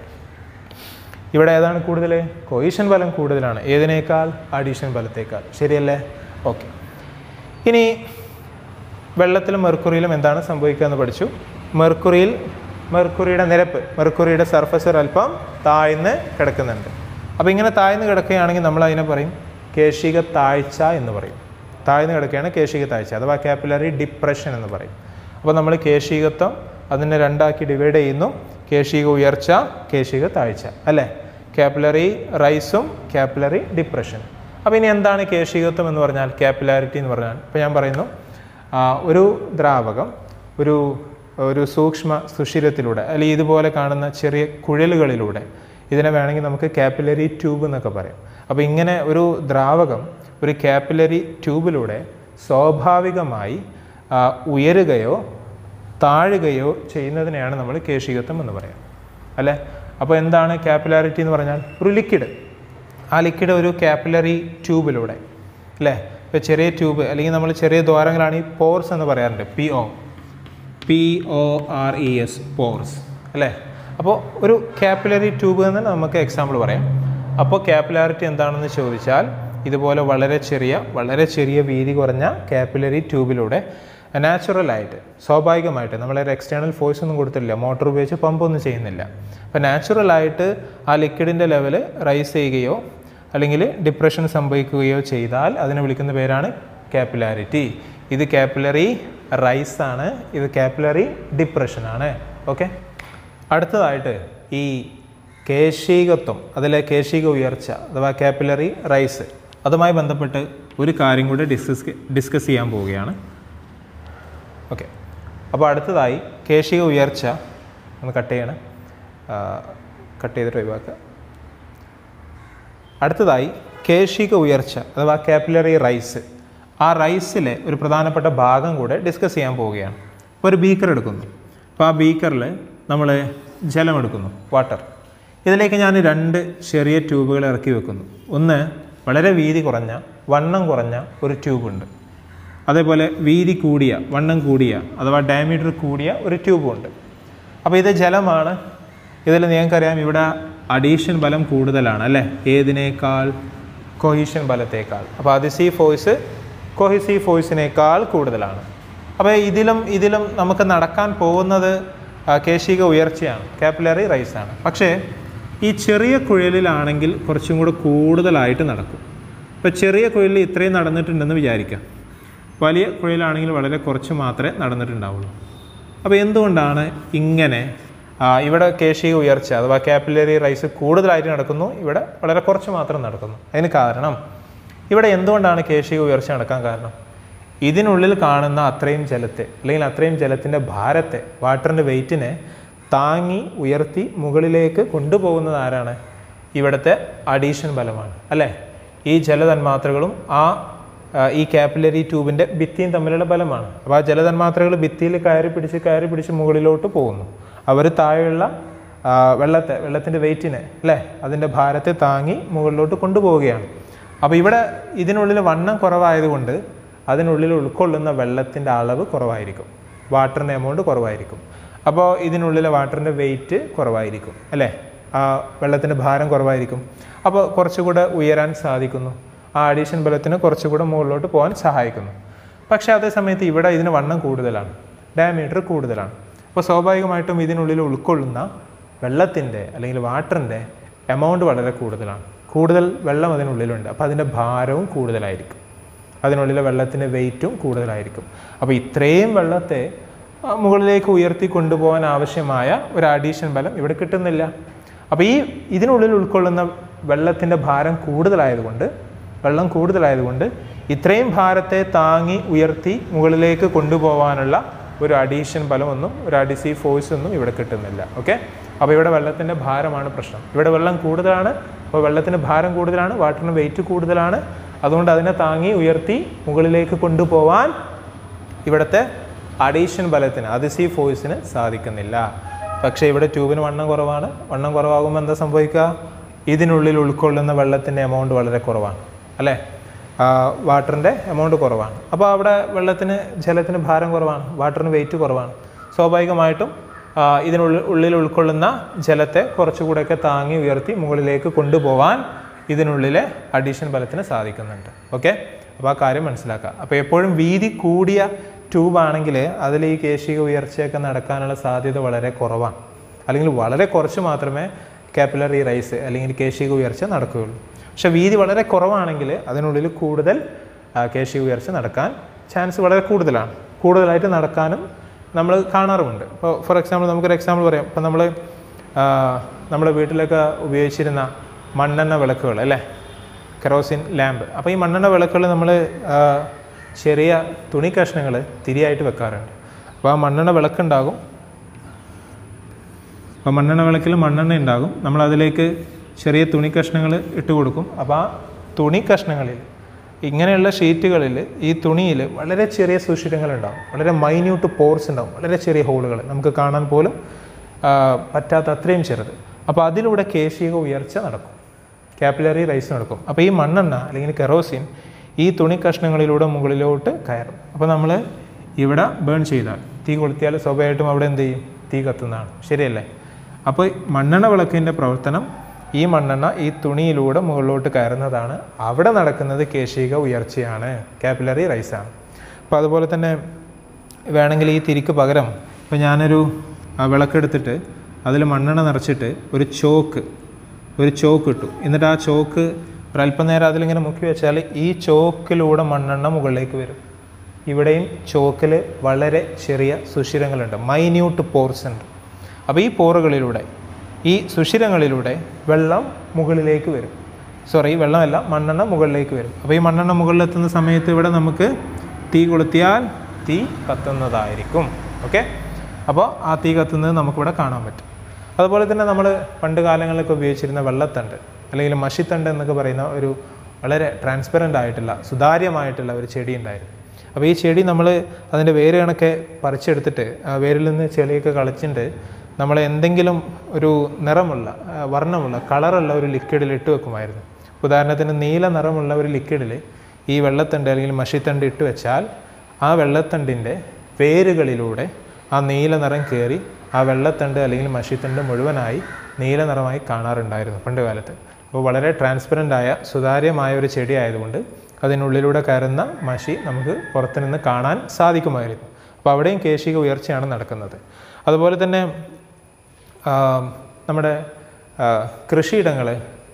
Speaker 1: ഇവിടെ ഏതാണ് കൂടുതൽ കൊയിഷൻ ബലം കൂടുതലാണ് ഏതിനേക്കാൾ അഡീഷൻ ബലത്തേക്കാൾ ശരിയല്ലേ ഓക്കെ ഇനി വെള്ളത്തിലും മെർക്കുറിയിലും എന്താണ് സംഭവിക്കുക എന്ന് പഠിച്ചു മെർക്കുറിയിൽ മെർക്കുറിയുടെ നിരപ്പ് മെർക്കുറിയുടെ സർഫസ് ഒരല്പം താഴ്ന്ന് കിടക്കുന്നുണ്ട് അപ്പോൾ ഇങ്ങനെ താഴ്ന്ന് കിടക്കുകയാണെങ്കിൽ നമ്മൾ അതിനെ പറയും കേശിക താഴ്ച എന്ന് പറയും താഴ്ന്ന് കിടക്കുകയാണ് കേശിക താഴ്ച അഥവാ കാപ്പിലറി ഡിപ്രഷൻ എന്ന് പറയും അപ്പോൾ നമ്മൾ കേശികത്വം അതിനെ രണ്ടാക്കി ഡിവൈഡ് ചെയ്യുന്നു കേശിക ഉയർച്ച കേശിക താഴ്ച അല്ലേ കാപ്പിലറി റൈസും കാപ്പിലറി ഡിപ്രഷൻ അപ്പോൾ ഇനി എന്താണ് കേശികത്വം എന്ന് പറഞ്ഞാൽ കാപ്പിലാരിറ്റി എന്ന് പറഞ്ഞാൽ ഇപ്പോൾ ഞാൻ പറയുന്നു ആ, ഒരു ദ്രാവകം ഒരു ഒരു സൂക്ഷ്മ സുഷിരത്തിലൂടെ അല്ലെങ്കിൽ ഇതുപോലെ കാണുന്ന ചെറിയ കുഴലുകളിലൂടെ ഇതിനെ വേണമെങ്കിൽ നമുക്ക് കാപ്പിലറി ട്യൂബ് എന്നൊക്കെ പറയും അപ്പോൾ ഇങ്ങനെ ഒരു ദ്രാവകം ഒരു കാപ്പിലറി ട്യൂബിലൂടെ സ്വാഭാവികമായി ആ, ഉയരുകയോ താഴുകയോ ചെയ്യുന്നതിനെയാണ് നമ്മൾ കേശികത്വം എന്ന് പറയാം അല്ലേ അപ്പോൾ എന്താണ് കാപ്പിലാരിറ്റി എന്ന് പറഞ്ഞാൽ ഒരു ലിക്വിഡ് ആ ലിക്വിഡ് ഒരു കാപ്പിലറി ട്യൂബിലൂടെ അല്ലേ ഇപ്പോൾ ചെറിയ ട്യൂബ് അല്ലെങ്കിൽ നമ്മൾ ചെറിയ ദ്വാരങ്ങളാണ് ഈ പോർസ് എന്ന് പറയാറുണ്ട് P O P O R E S pores അല്ലേ അപ്പോൾ ഒരു കാപ്പിലറി ട്യൂബ് എന്ന് നമുക്ക് എക്സാമ്പിൾ പറയാം അപ്പോൾ കാപ്പിലാരിറ്റി എന്താണെന്ന് ചോദിച്ചാൽ ഇതുപോലെ വളരെ ചെറിയ വളരെ ചെറിയ വീതി കുറഞ്ഞ കാപ്പിലറി ട്യൂബിലൂടെ നാച്ചുറലായിട്ട് സ്വാഭാവികമായിട്ട് നമ്മളൊരു എക്സ്റ്റേണൽ ഫോഴ്സ് ഒന്നും കൊടുത്തില്ല മോട്ടോർ ഉപയോഗിച്ച് പമ്പൊന്നും ചെയ്യുന്നില്ല അപ്പോൾ നാച്ചുറലായിട്ട് ആ ലിക്വിഡിൻ്റെ ലെവൽ റൈസ് ചെയ്യുകയോ അല്ലെങ്കിൽ ഡിപ്രഷൻ സംഭവിക്കുകയോ ചെയ്താൽ അതിനെ വിളിക്കുന്ന പേരാണ് കാപ്പിലാരിറ്റി ഇത് കാപ്പിലറി റൈസ് ആണ് ഇത് കാപ്പിലറി ഡിപ്രഷൻ ആണ് ഓക്കെ അടുത്തതായിട്ട് ഈ കേശികത്വം അതിലെ കേശിക ഉയർച്ച അഥവാ കാപ്പിലറി റൈസ് അതുമായി ബന്ധപ്പെട്ട് ഒരു കാര്യം കൂടി ഡിസ്കസ് ഡിസ്കസ് ചെയ്യാൻ പോവുകയാണ് ഓക്കെ അപ്പോൾ അടുത്തതായി കേശിക ഉയർച്ച ഒന്ന് കട്ട് ചെയ്യണം കട്ട് ചെയ്തിട്ട് ഒഴിവാക്കുക അടുത്തതായി കേശിക ഉയർച്ച അഥവാ കാപ്പിലറി റൈസ് ആ റൈസിലെ ഒരു പ്രധാനപ്പെട്ട ഭാഗം കൂടെ ഡിസ്കസ് ചെയ്യാൻ പോവുകയാണ് ഇപ്പോൾ ഒരു ബീക്കർ എടുക്കുന്നു അപ്പോൾ ആ ബീക്കറിൽ നമ്മൾ ജലം എടുക്കുന്നു വാട്ടർ ഇതിലേക്ക് ഞാൻ രണ്ട് ചെറിയ ട്യൂബുകൾ ഇറക്കി വെക്കുന്നു ഒന്ന് വളരെ വീതി കുറഞ്ഞ വണ്ണം കുറഞ്ഞ ഒരു ട്യൂബുണ്ട് അതേപോലെ വീതി കൂടിയ വണ്ണം കൂടിയ അഥവാ ഡയമീറ്റർ കൂടിയ ഒരു ട്യൂബുണ്ട് അപ്പോൾ ഇത് ജലമാണ് ഇതിൽ നിങ്ങൾക്കറിയാം ഇവിടെ അഡീഷൻ ബലം കൂടുതലാണ് അല്ലേ ഏതിനേക്കാൾ കൊഹീഷൻ ബലത്തേക്കാൾ അപ്പോൾ അതിസി ഫോഴ്സ് കൊഹിസി ഫോഴ്സിനേക്കാൾ കൂടുതലാണ് അപ്പോൾ ഇതിലും ഇതിലും നമുക്ക് നടക്കാൻ പോകുന്നത് ആ, കേശിക ഉയർച്ചയാണ് കാപ്പിലറി റൈസാണ് പക്ഷേ ഈ ചെറിയ കുഴലിലാണെങ്കിൽ കുറച്ചും കൂടെ കൂടുതലായിട്ട് നടക്കും ഇപ്പോൾ ചെറിയ കുഴലിൽ ഇത്രയും നടന്നിട്ടുണ്ടെന്ന് വിചാരിക്കാം വലിയ കുഴലാണെങ്കിൽ വളരെ കുറച്ച് മാത്രമേ നടന്നിട്ടുണ്ടാവുള്ളൂ അപ്പോൾ എന്തുകൊണ്ടാണ് ഇങ്ങനെ ആ, ഇവിടെ കേശിക ഉയർച്ച അഥവാ കാപ്പിലറി റൈസ് കൂടുതലായിട്ട് നടക്കുന്നു ഇവിടെ വളരെ കുറച്ച് മാത്രം നടക്കുന്നു അതിന് കാരണം ഇവിടെ എന്തുകൊണ്ടാണ് കേശിക ഉയർച്ച നടക്കാൻ കാരണം ഇതിനുള്ളിൽ കാണുന്ന അത്രയും ജലത്തെ അല്ലെങ്കിൽ അത്രയും ജലത്തിൻ്റെ ഭാരത്തെ വാട്ടറിൻ്റെ വെയിറ്റിനെ താങ്ങി ഉയർത്തി മുകളിലേക്ക് കൊണ്ടുപോകുന്നത് ആരാണ് ഇവിടുത്തെ അഡീഷൻ ബലമാണ് അല്ലേ ഈ ജലതന്മാത്രകളും ആ ആ, ഈ കാപ്പിലറി ട്യൂബിൻ്റെ ഭിത്തിയും തമ്മിലുള്ള ബലമാണ് അപ്പോൾ ആ ജലതന്മാത്രകൾ ഭിത്തിയിൽ കയറി പിടിച്ച് കയറി പിടിച്ച് മുകളിലോട്ട് പോകുന്നു അവർ താഴെയുള്ള ആ, വെള്ളത്തെ വെള്ളത്തിൻ്റെ വെയിറ്റിനെ അല്ലേ അതിൻ്റെ ഭാരത്തെ താങ്ങി മുകളിലോട്ട് കൊണ്ടുപോവുകയാണ് അപ്പോൾ ഇവിടെ ഇതിനുള്ളിൽ വണ്ണം കുറവായതുകൊണ്ട് അതിനുള്ളിൽ ഉൾക്കൊള്ളുന്ന വെള്ളത്തിൻ്റെ അളവ് കുറവായിരിക്കും വാട്ടറിൻ്റെ എമൗണ്ട് കുറവായിരിക്കും അപ്പോൾ ഇതിനുള്ളിലെ വാട്ടറിൻ്റെ വെയിറ്റ് കുറവായിരിക്കും അല്ലേ ആ വെള്ളത്തിൻ്റെ ഭാരം കുറവായിരിക്കും അപ്പോൾ കുറച്ചുകൂടെ ഉയരാൻ സാധിക്കുന്നു ആ അഡീഷൻ ബലത്തിന് കുറച്ചുകൂടെ മുകളിലോട്ട് പോകാൻ സഹായിക്കുന്നു പക്ഷേ അതേ സമയത്ത് ഇവിടെ ഇതിന് വണ്ണം കൂടുതലാണ് ഡയമീറ്റർ കൂടുതലാണ് അപ്പോൾ സ്വാഭാവികമായിട്ടും ഇതിനുള്ളിൽ ഉൾക്കൊള്ളുന്ന വെള്ളത്തിൻ്റെ അല്ലെങ്കിൽ വാട്ടറിൻ്റെ എമൗണ്ട് വളരെ കൂടുതലാണ് കൂടുതൽ വെള്ളം അതിനുള്ളിലുണ്ട് അപ്പോൾ അതിൻ്റെ ഭാരവും കൂടുതലായിരിക്കും അതിനുള്ളിലെ വെള്ളത്തിൻ്റെ വെയിറ്റും കൂടുതലായിരിക്കും അപ്പോൾ ഇത്രയും വെള്ളത്തെ ആ, മുകളിലേക്ക് ഉയർത്തി കൊണ്ടുപോകാൻ ആവശ്യമായ ഒരു അഡീഷൻ ബലം ഇവിടെ കിട്ടുന്നില്ല അപ്പോൾ ഈ ഇതിനുള്ളിൽ ഉൾക്കൊള്ളുന്ന വെള്ളത്തിൻ്റെ ഭാരം കൂടുതലായതുകൊണ്ട് വെള്ളം കൂടുതലായതുകൊണ്ട് ഇത്രയും ഭാരത്തെ താങ്ങി ഉയർത്തി മുകളിലേക്ക് കൊണ്ടുപോകാനുള്ള ഒരു അഡീഷൻ ബലമൊന്നും ഒരു അഡിസീവ് ഫോഴ്സ് ഒന്നും ഇവിടെ കിട്ടുന്നില്ല ഓക്കെ അപ്പോൾ ഇവിടെ വെള്ളത്തിൻ്റെ ഭാരമാണ് പ്രശ്നം ഇവിടെ വെള്ളം കൂടുതലാണ് അപ്പോൾ വെള്ളത്തിന് ഭാരം കൂടുതലാണ് വാട്ടറിന് വെയിറ്റ് കൂടുതലാണ് അതുകൊണ്ട് അതിനെ താങ്ങി ഉയർത്തി മുകളിലേക്ക് കൊണ്ടുപോകാൻ ഇവിടുത്തെ അഡീഷൻ ബലത്തിന് അതിസീവ് ഫോഴ്സിന് സാധിക്കുന്നില്ല പക്ഷേ ഇവിടെ ട്യൂബിന് വണ്ണം കുറവാണ് വണ്ണം കുറവാകുമ്പോൾ എന്താ സംഭവിക്കുക ഇതിനുള്ളിൽ ഉൾക്കൊള്ളുന്ന വെള്ളത്തിൻ്റെ എമൗണ്ട് വളരെ കുറവാണ് അല്ലേ വാട്ടറിൻ്റെ എമൗണ്ട് കുറവാണ് അപ്പോൾ അവിടെ വെള്ളത്തിന് ജലത്തിന് ഭാരം കുറവാണ് വാട്ടറിന് വെയിറ്റ് കുറവാണ് സ്വാഭാവികമായിട്ടും ആ, ഇതിനുള്ളിൽ ഉള്ളിൽ ഉൾക്കൊള്ളുന്ന ജലത്തെ കുറച്ചുകൂടെയൊക്കെ താങ്ങി ഉയർത്തി മുകളിലേക്ക് കൊണ്ടുപോകാൻ ഇതിനുള്ളിലെ അഡീഷൻ ബലത്തിന് സാധിക്കുന്നുണ്ട് ഓക്കെ അപ്പോൾ ആ കാര്യം മനസ്സിലാക്കുക അപ്പോൾ എപ്പോഴും വീതി കൂടിയ ട്യൂബ് ആണെങ്കിൽ അതിൽ ഈ കേശിക ഉയർച്ചയൊക്കെ നടക്കാനുള്ള സാധ്യത വളരെ കുറവാണ് അല്ലെങ്കിൽ വളരെ കുറച്ച് മാത്രമേ കാപ്പിലറി റൈസ് അല്ലെങ്കിൽ കേശിക ഉയർച്ച നടക്കുകയുള്ളൂ പക്ഷെ വീതി വളരെ കുറവാണെങ്കിൽ അതിനുള്ളിൽ കൂടുതൽ ആ, കേശിക ഉയർച്ച നടക്കാൻ ചാൻസ് വളരെ കൂടുതലാണ് കൂടുതലായിട്ട് നടക്കാനും നമ്മൾ കാണാറുമുണ്ട് ഇപ്പോൾ ഫോർ എക്സാമ്പിൾ നമുക്കൊരു എക്സാമ്പിൾ പറയാം ഇപ്പം നമ്മൾ നമ്മുടെ വീട്ടിലൊക്കെ ഉപയോഗിച്ചിരുന്ന മണ്ണെണ്ണ വിളക്കുകൾ അല്ലേ കെറോസിൻ ലാമ്പ് അപ്പോൾ ഈ മണ്ണെണ്ണ വിളക്കുകൾ നമ്മൾ ചെറിയ തുണി കഷ്ണങ്ങൾ തിരിയായിട്ട് വെക്കാറുണ്ട് അപ്പോൾ ആ മണ്ണെണ്ണ വിളക്കുണ്ടാകും അപ്പോൾ മണ്ണെണ്ണ വിളക്കിൽ മണ്ണെണ്ണ ഉണ്ടാകും നമ്മൾ അതിലേക്ക് ചെറിയ തുണി കഷ്ണങ്ങൾ ഇട്ട് കൊടുക്കും അപ്പോൾ ആ തുണി കഷ്ണങ്ങളിൽ ഇങ്ങനെയുള്ള ഷീറ്റുകളിൽ ഈ തുണിയിൽ വളരെ ചെറിയ സുഷിരങ്ങളുണ്ടാവും വളരെ മൈന്യൂട്ട് പോർസ് ഉണ്ടാവും വളരെ ചെറിയ ഹോളുകൾ നമുക്ക് കാണാൻ പോലും ആ, പറ്റാത്ത അത്രയും ചെറുത് അപ്പോൾ അതിലൂടെ കേശിക ഉയർച്ച നടക്കും കാപ്പിലറി റൈസ് നടക്കും അപ്പോൾ ഈ മണ്ണെണ്ണ അല്ലെങ്കിൽ കെറോസിൻ ഈ തുണി കഷ്ണങ്ങളിലൂടെ മുകളിലോട്ട് കയറും അപ്പോൾ നമ്മൾ ഇവിടെ ബേൺ ചെയ്താൽ തീ കൊളുത്തിയാൽ സ്വാഭാവികമായിട്ടും അവിടെ എന്ത് ചെയ്യും തീ കത്തുന്നതാണ് ശരിയല്ലേ അപ്പോൾ മണ്ണെണ്ണ വിളക്കിൻ്റെ പ്രവർത്തനം ഈ മണ്ണെണ്ണ ഈ തുണിയിലൂടെ മുകളിലോട്ട് കയറുന്നതാണ് അവിടെ നടക്കുന്നത് കേശിക ഉയർച്ചയാണ് കാപ്പിലറി റൈസാണ് അപ്പോൾ അതുപോലെ തന്നെ വേണമെങ്കിൽ ഈ തിരിക്ക് പകരം ഇപ്പോൾ ഞാനൊരു ആ, വിളക്കെടുത്തിട്ട് അതിൽ മണ്ണെണ്ണ നിറച്ചിട്ട് ഒരു ചോക്ക് ഒരു ചോക്ക് ഇട്ടു എന്നിട്ട് ആ ചോക്ക് ഒരല്പം നേരം അതിലിങ്ങനെ മുക്കി വെച്ചാൽ ഈ ചോക്കിലൂടെ മണ്ണെണ്ണ മുകളിലേക്ക് വരും ഇവിടെയും ചോക്കിൽ വളരെ ചെറിയ സുഷിരങ്ങളുണ്ട് മൈന്യൂട്ട് പോർസ് ഉണ്ട് അപ്പോൾ ഈ പോറുകളിലൂടെ ഈ സുഷിരങ്ങളിലൂടെ വെള്ളം മുകളിലേക്ക് വരും സോറി വെള്ളമല്ല മണ്ണെണ്ണ മുകളിലേക്ക് വരും അപ്പോൾ ഈ മണ്ണെണ്ണ മുകളിലെത്തുന്ന സമയത്ത് ഇവിടെ നമുക്ക് തീ കൊളുത്തിയാൽ തീ കത്തുന്നതായിരിക്കും ഓക്കെ അപ്പോൾ ആ തീ കത്തുന്നത് നമുക്കിവിടെ കാണാൻ പറ്റും അതുപോലെ തന്നെ നമ്മൾ പണ്ട് കാലങ്ങളിലൊക്കെ ഉപയോഗിച്ചിരുന്ന വെള്ളത്തണ്ട് അല്ലെങ്കിൽ മഷിത്തണ്ട് എന്നൊക്കെ പറയുന്ന ഒരു വളരെ ട്രാൻസ്പെറൻ്റ് ആയിട്ടുള്ള സുതാര്യമായിട്ടുള്ള ഒരു ചെടി ഉണ്ടായിരുന്നു അപ്പോൾ ഈ ചെടി നമ്മൾ അതിൻ്റെ വേര് കണക്കെ പറിച്ചെടുത്തിട്ട് ആ വേരിൽ നിന്ന് ചെളിയൊക്കെ കളിച്ചിട്ട് നമ്മൾ എന്തെങ്കിലും ഒരു നിറമുള്ള ആ, വർണ്ണമുള്ള കളറുള്ള ഒരു ലിക്വിഡിൽ ഇട്ട് വെക്കുമായിരുന്നു ഉദാഹരണത്തിന് നീല നിറമുള്ള ഒരു ലിക്വിഡിൽ ഈ വെള്ളത്തണ്ട് അല്ലെങ്കിൽ മഷിത്തണ്ട് ഇട്ട് വെച്ചാൽ ആ വെള്ളത്തണ്ടിൻ്റെ വേരുകളിലൂടെ ആ നീല നിറം കയറി ആ വെള്ളത്തണ്ട് അല്ലെങ്കിൽ മഷിത്തണ്ട് മുഴുവനായി നീല നിറമായി കാണാറുണ്ടായിരുന്നു പണ്ട് കാലത്ത് അപ്പോൾ വളരെ ട്രാൻസ്പെറൻ്റ് ആയ സുതാര്യമായ ഒരു ചെടി ആയതുകൊണ്ട് അതിനുള്ളിലൂടെ കയറുന്ന മഷി നമുക്ക് പുറത്തുനിന്ന് കാണാൻ സാധിക്കുമായിരുന്നു അപ്പോൾ അവിടെയും കേശിക ഉയർച്ചയാണ് നടക്കുന്നത് അതുപോലെ തന്നെ ആ, നമ്മുടെ കൃഷിയിടങ്ങൾ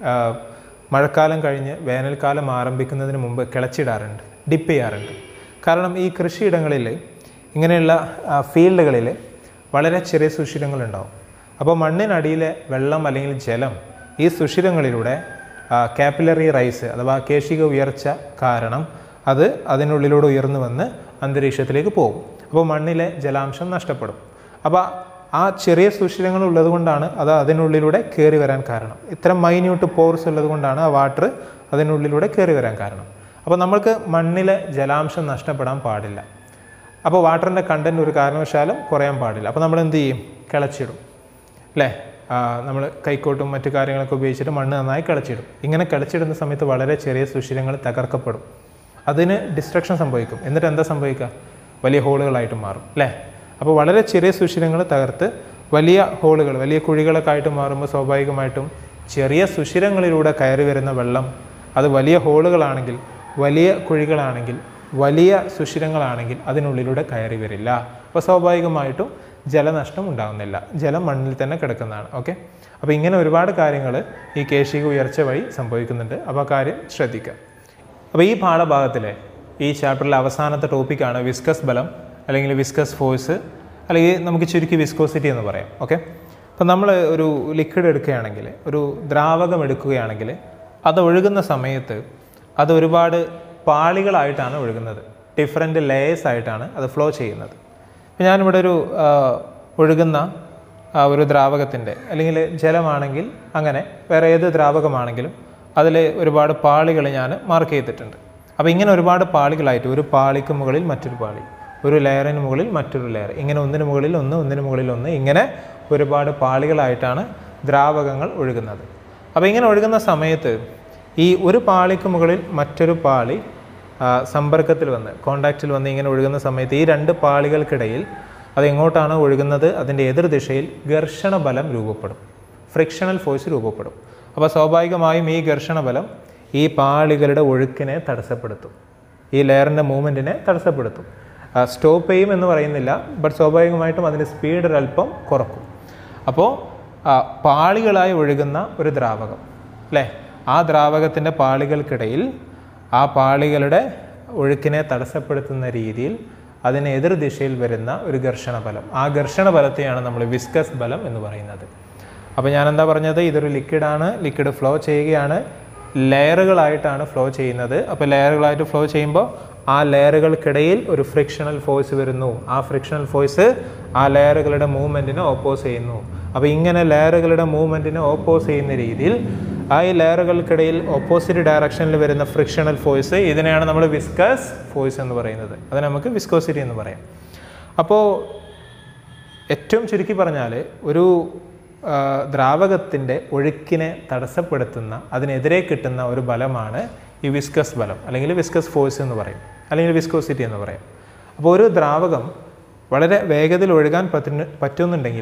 Speaker 1: മഴക്കാലം കഴിഞ്ഞ് വേനൽക്കാലം ആരംഭിക്കുന്നതിന് മുമ്പ് കിളച്ചിടാറുണ്ട് ഡിപ്പ് ചെയ്യാറുണ്ട് കാരണം ഈ കൃഷിയിടങ്ങളിൽ ഇങ്ങനെയുള്ള ഫീൽഡുകളിൽ വളരെ ചെറിയ സുഷിരങ്ങളുണ്ടാവും അപ്പോൾ മണ്ണിനടിയിലെ വെള്ളം അല്ലെങ്കിൽ ജലം ഈ സുഷിരങ്ങളിലൂടെ കാപ്പിലറി റൈസ് അഥവാ കേശിക ഉയർച്ച കാരണം അത് അതിനുള്ളിലൂടെ ഉയർന്നു വന്ന് അന്തരീക്ഷത്തിലേക്ക് പോകും അപ്പോൾ മണ്ണിലെ ജലാംശം നഷ്ടപ്പെടും അപ്പോൾ ആ ചെറിയ സുഷിരങ്ങൾ ഉള്ളത് കൊണ്ടാണ് അത് അതിനുള്ളിലൂടെ കയറി വരാൻ കാരണം ഇത്തരം മൈന്യൂട്ട് പോർസ് ഉള്ളത് കൊണ്ടാണ് ആ വാട്ടർ അതിനുള്ളിലൂടെ കയറി വരാൻ കാരണം അപ്പോൾ നമ്മൾക്ക് മണ്ണിലെ ജലാംശം നഷ്ടപ്പെടാൻ പാടില്ല അപ്പോൾ വാട്ടറിൻ്റെ കണ്ടൻറ്റ് ഒരു കാരണവശാലും കുറയാൻ പാടില്ല അപ്പോൾ നമ്മൾ എന്ത് ചെയ്യും കിളച്ചിടും അല്ലേ നമ്മൾ കൈക്കോട്ടും മറ്റു കാര്യങ്ങളൊക്കെ ഉപയോഗിച്ചിട്ട് മണ്ണ് നന്നായി കിളച്ചിടും ഇങ്ങനെ കിളച്ചിടുന്ന സമയത്ത് വളരെ ചെറിയ സുഷിരങ്ങൾ തകർക്കപ്പെടും അതിന് ഡിസ്ട്രക്ഷൻ സംഭവിക്കും എന്നിട്ട് എന്താ സംഭവിക്കുക വലിയ ഹോളുകളായിട്ട് മാറും അല്ലേ അപ്പോൾ വളരെ ചെറിയ സുഷിരങ്ങൾ തകർത്ത് വലിയ ഹോളുകൾ വലിയ കുഴികളൊക്കെ ആയിട്ട് മാറുമ്പോൾ സ്വാഭാവികമായിട്ടും ചെറിയ സുഷിരങ്ങളിലൂടെ കയറി വരുന്ന വെള്ളം അത് വലിയ ഹോളുകളാണെങ്കിൽ വലിയ കുഴികളാണെങ്കിൽ വലിയ സുഷിരങ്ങളാണെങ്കിൽ അതിനുള്ളിലൂടെ കയറി വരില്ല അപ്പോൾ സ്വാഭാവികമായിട്ടും ജലനഷ്ടം ഉണ്ടാകുന്നില്ല ജലം മണ്ണിൽ തന്നെ കിടക്കുന്നതാണ് ഓക്കെ അപ്പോൾ ഇങ്ങനെ ഒരുപാട് കാര്യങ്ങൾ ഈ കേശിക ഉയർച്ച വഴി സംഭവിക്കുന്നുണ്ട് അപ്പോൾ ആ കാര്യം ശ്രദ്ധിക്കുക അപ്പോൾ ഈ പാഠഭാഗത്തിലെ ഈ ചാപ്റ്ററിലെ അവസാനത്തെ ടോപ്പിക്കാണ് വിസ്കസ് ബലം അല്ലെങ്കിൽ വിസ്കസ് ഫോഴ്സ് അല്ലെങ്കിൽ നമുക്ക് ചുരുക്കി വിസ്കോസിറ്റി എന്ന് പറയാം ഓക്കെ അപ്പോൾ നമ്മൾ ഒരു ലിക്വിഡ് എടുക്കുകയാണെങ്കിൽ ഒരു ദ്രാവകം എടുക്കുകയാണെങ്കിൽ അത് ഒഴുകുന്ന സമയത്ത് അത് ഒരുപാട് പാളികളായിട്ടാണ് ഒഴുകുന്നത് ഡിഫറെൻറ്റ് ലേയേഴ്സ് ആയിട്ടാണ് അത് ഫ്ലോ ചെയ്യുന്നത് ഇപ്പം ഞാനിവിടെ ഒരു ആ, ഒഴുകുന്ന ആ ഒരു ദ്രാവകത്തിൻ്റെ അല്ലെങ്കിൽ ജലമാണെങ്കിൽ അങ്ങനെ വേറെ ഏത് ദ്രാവകമാണെങ്കിലും അതിൽ ഒരുപാട് പാളികൾ ഞാൻ മാർക്ക് ചെയ്തിട്ടുണ്ട് അപ്പോൾ ഇങ്ങനെ ഒരുപാട് പാളികളായിട്ട് ഒരു പാളിക്ക് മുകളിൽ മറ്റൊരു പാളി ഒരു ലെയറിന് മുകളിൽ മറ്റൊരു ലെയർ ഇങ്ങനെ ഒന്നിന് മുകളിൽ ഒന്ന് ഒന്നിന് മുകളിൽ ഒന്ന് ഇങ്ങനെ ഒരുപാട് പാളികളായിട്ടാണ് ദ്രാവകങ്ങൾ ഒഴുകുന്നത് അപ്പോൾ ഇങ്ങനെ ഒഴുകുന്ന സമയത്ത് ഈ ഒരു പാളിക്ക് മുകളിൽ മറ്റൊരു പാളി ആ, സമ്പർക്കത്തിൽ വന്ന് കോണ്ടാക്റ്റിൽ വന്ന് ഇങ്ങനെ ഒഴുകുന്ന സമയത്ത് ഈ രണ്ട് പാളികൾക്കിടയിൽ അത് എങ്ങോട്ടാണ് ഒഴുകുന്നത് അതിൻ്റെ എതിർ ദിശയിൽ ഘർഷണ ബലം രൂപപ്പെടും ഫ്രിക്ഷണൽ ഫോഴ്സ് രൂപപ്പെടും അപ്പോൾ സ്വാഭാവികമായും ഈ ഘർഷണ ബലം ഈ പാളികളുടെ ഒഴുക്കിനെ തടസ്സപ്പെടുത്തും ഈ ലെയറിൻ്റെ മൂവ്മെൻറ്റിനെ തടസ്സപ്പെടുത്തും സ്റ്റോപ്പ് ചെയ്യും എന്ന് പറയുന്നില്ല ബട്ട് സ്വാഭാവികമായിട്ടും അതിൻ്റെ സ്പീഡ് ഒരല്പം കുറക്കും അപ്പോൾ ആ, പാളികളായി ഒഴുകുന്ന ഒരു ദ്രാവകം അല്ലേ ആ ദ്രാവകത്തിൻ്റെ പാളികൾക്കിടയിൽ ആ പാളികളുടെ ഒഴുക്കിനെ തടസ്സപ്പെടുത്തുന്ന രീതിയിൽ അതിന് എതിർ ദിശയിൽ വരുന്ന ഒരു ഘർഷണ ബലം ആ ഘർഷണ ബലത്തെയാണ് നമ്മൾ വിസ്കസ് ബലം എന്ന് പറയുന്നത് അപ്പോൾ ഞാൻ എന്താ പറഞ്ഞത് ഇതൊരു ലിക്വിഡാണ് ലിക്വിഡ് ഫ്ലോ ചെയ്യുകയാണ് ലെയറുകളായിട്ടാണ് ഫ്ലോ ചെയ്യുന്നത് അപ്പോൾ ലെയറുകളായിട്ട് ഫ്ലോ ചെയ്യുമ്പോൾ ആ ലെയറുകൾക്കിടയിൽ ഒരു ഫ്രിക്ഷണൽ ഫോഴ്സ് വരുന്നു ആ ഫ്രിക്ഷണൽ ഫോഴ്സ് ആ ലെയറുകളുടെ മൂവ്മെൻറ്റിനെ ഓപ്പോസ് ചെയ്യുന്നു അപ്പോൾ ഇങ്ങനെ ലെയറുകളുടെ മൂവ്മെൻറ്റിനെ ഓപ്പോസ് ചെയ്യുന്ന രീതിയിൽ ആ ഈ ലെയറുകൾക്കിടയിൽ ഓപ്പോസിറ്റ് ഡയറക്ഷനിൽ വരുന്ന ഫ്രിക്ഷണൽ ഫോഴ്സ് ഇതിനെയാണ് നമ്മൾ വിസ്കസ് ഫോഴ്സ് എന്ന് പറയുന്നത് അത് നമുക്ക് വിസ്കോസിറ്റി എന്ന് പറയാം അപ്പോൾ ഏറ്റവും ചുരുക്കി പറഞ്ഞാൽ ഒരു ആ, ദ്രാവകത്തിൻ്റെ ഒഴുക്കിനെ തടസ്സപ്പെടുത്തുന്ന അതിനെതിരെ കിട്ടുന്ന ഒരു ബലമാണ് ഈ വിസ്കസ് ബലം അല്ലെങ്കിൽ വിസ്കസ് ഫോഴ്സ് എന്ന് പറയും അല്ലെങ്കിൽ വിസ്കോസിറ്റി എന്ന് പറയും അപ്പോൾ ഒരു ദ്രാവകം വളരെ വേഗത്തിൽ ഒഴുകാൻ പറ്റുന്ന പറ്റുന്നുണ്ടെങ്കിൽ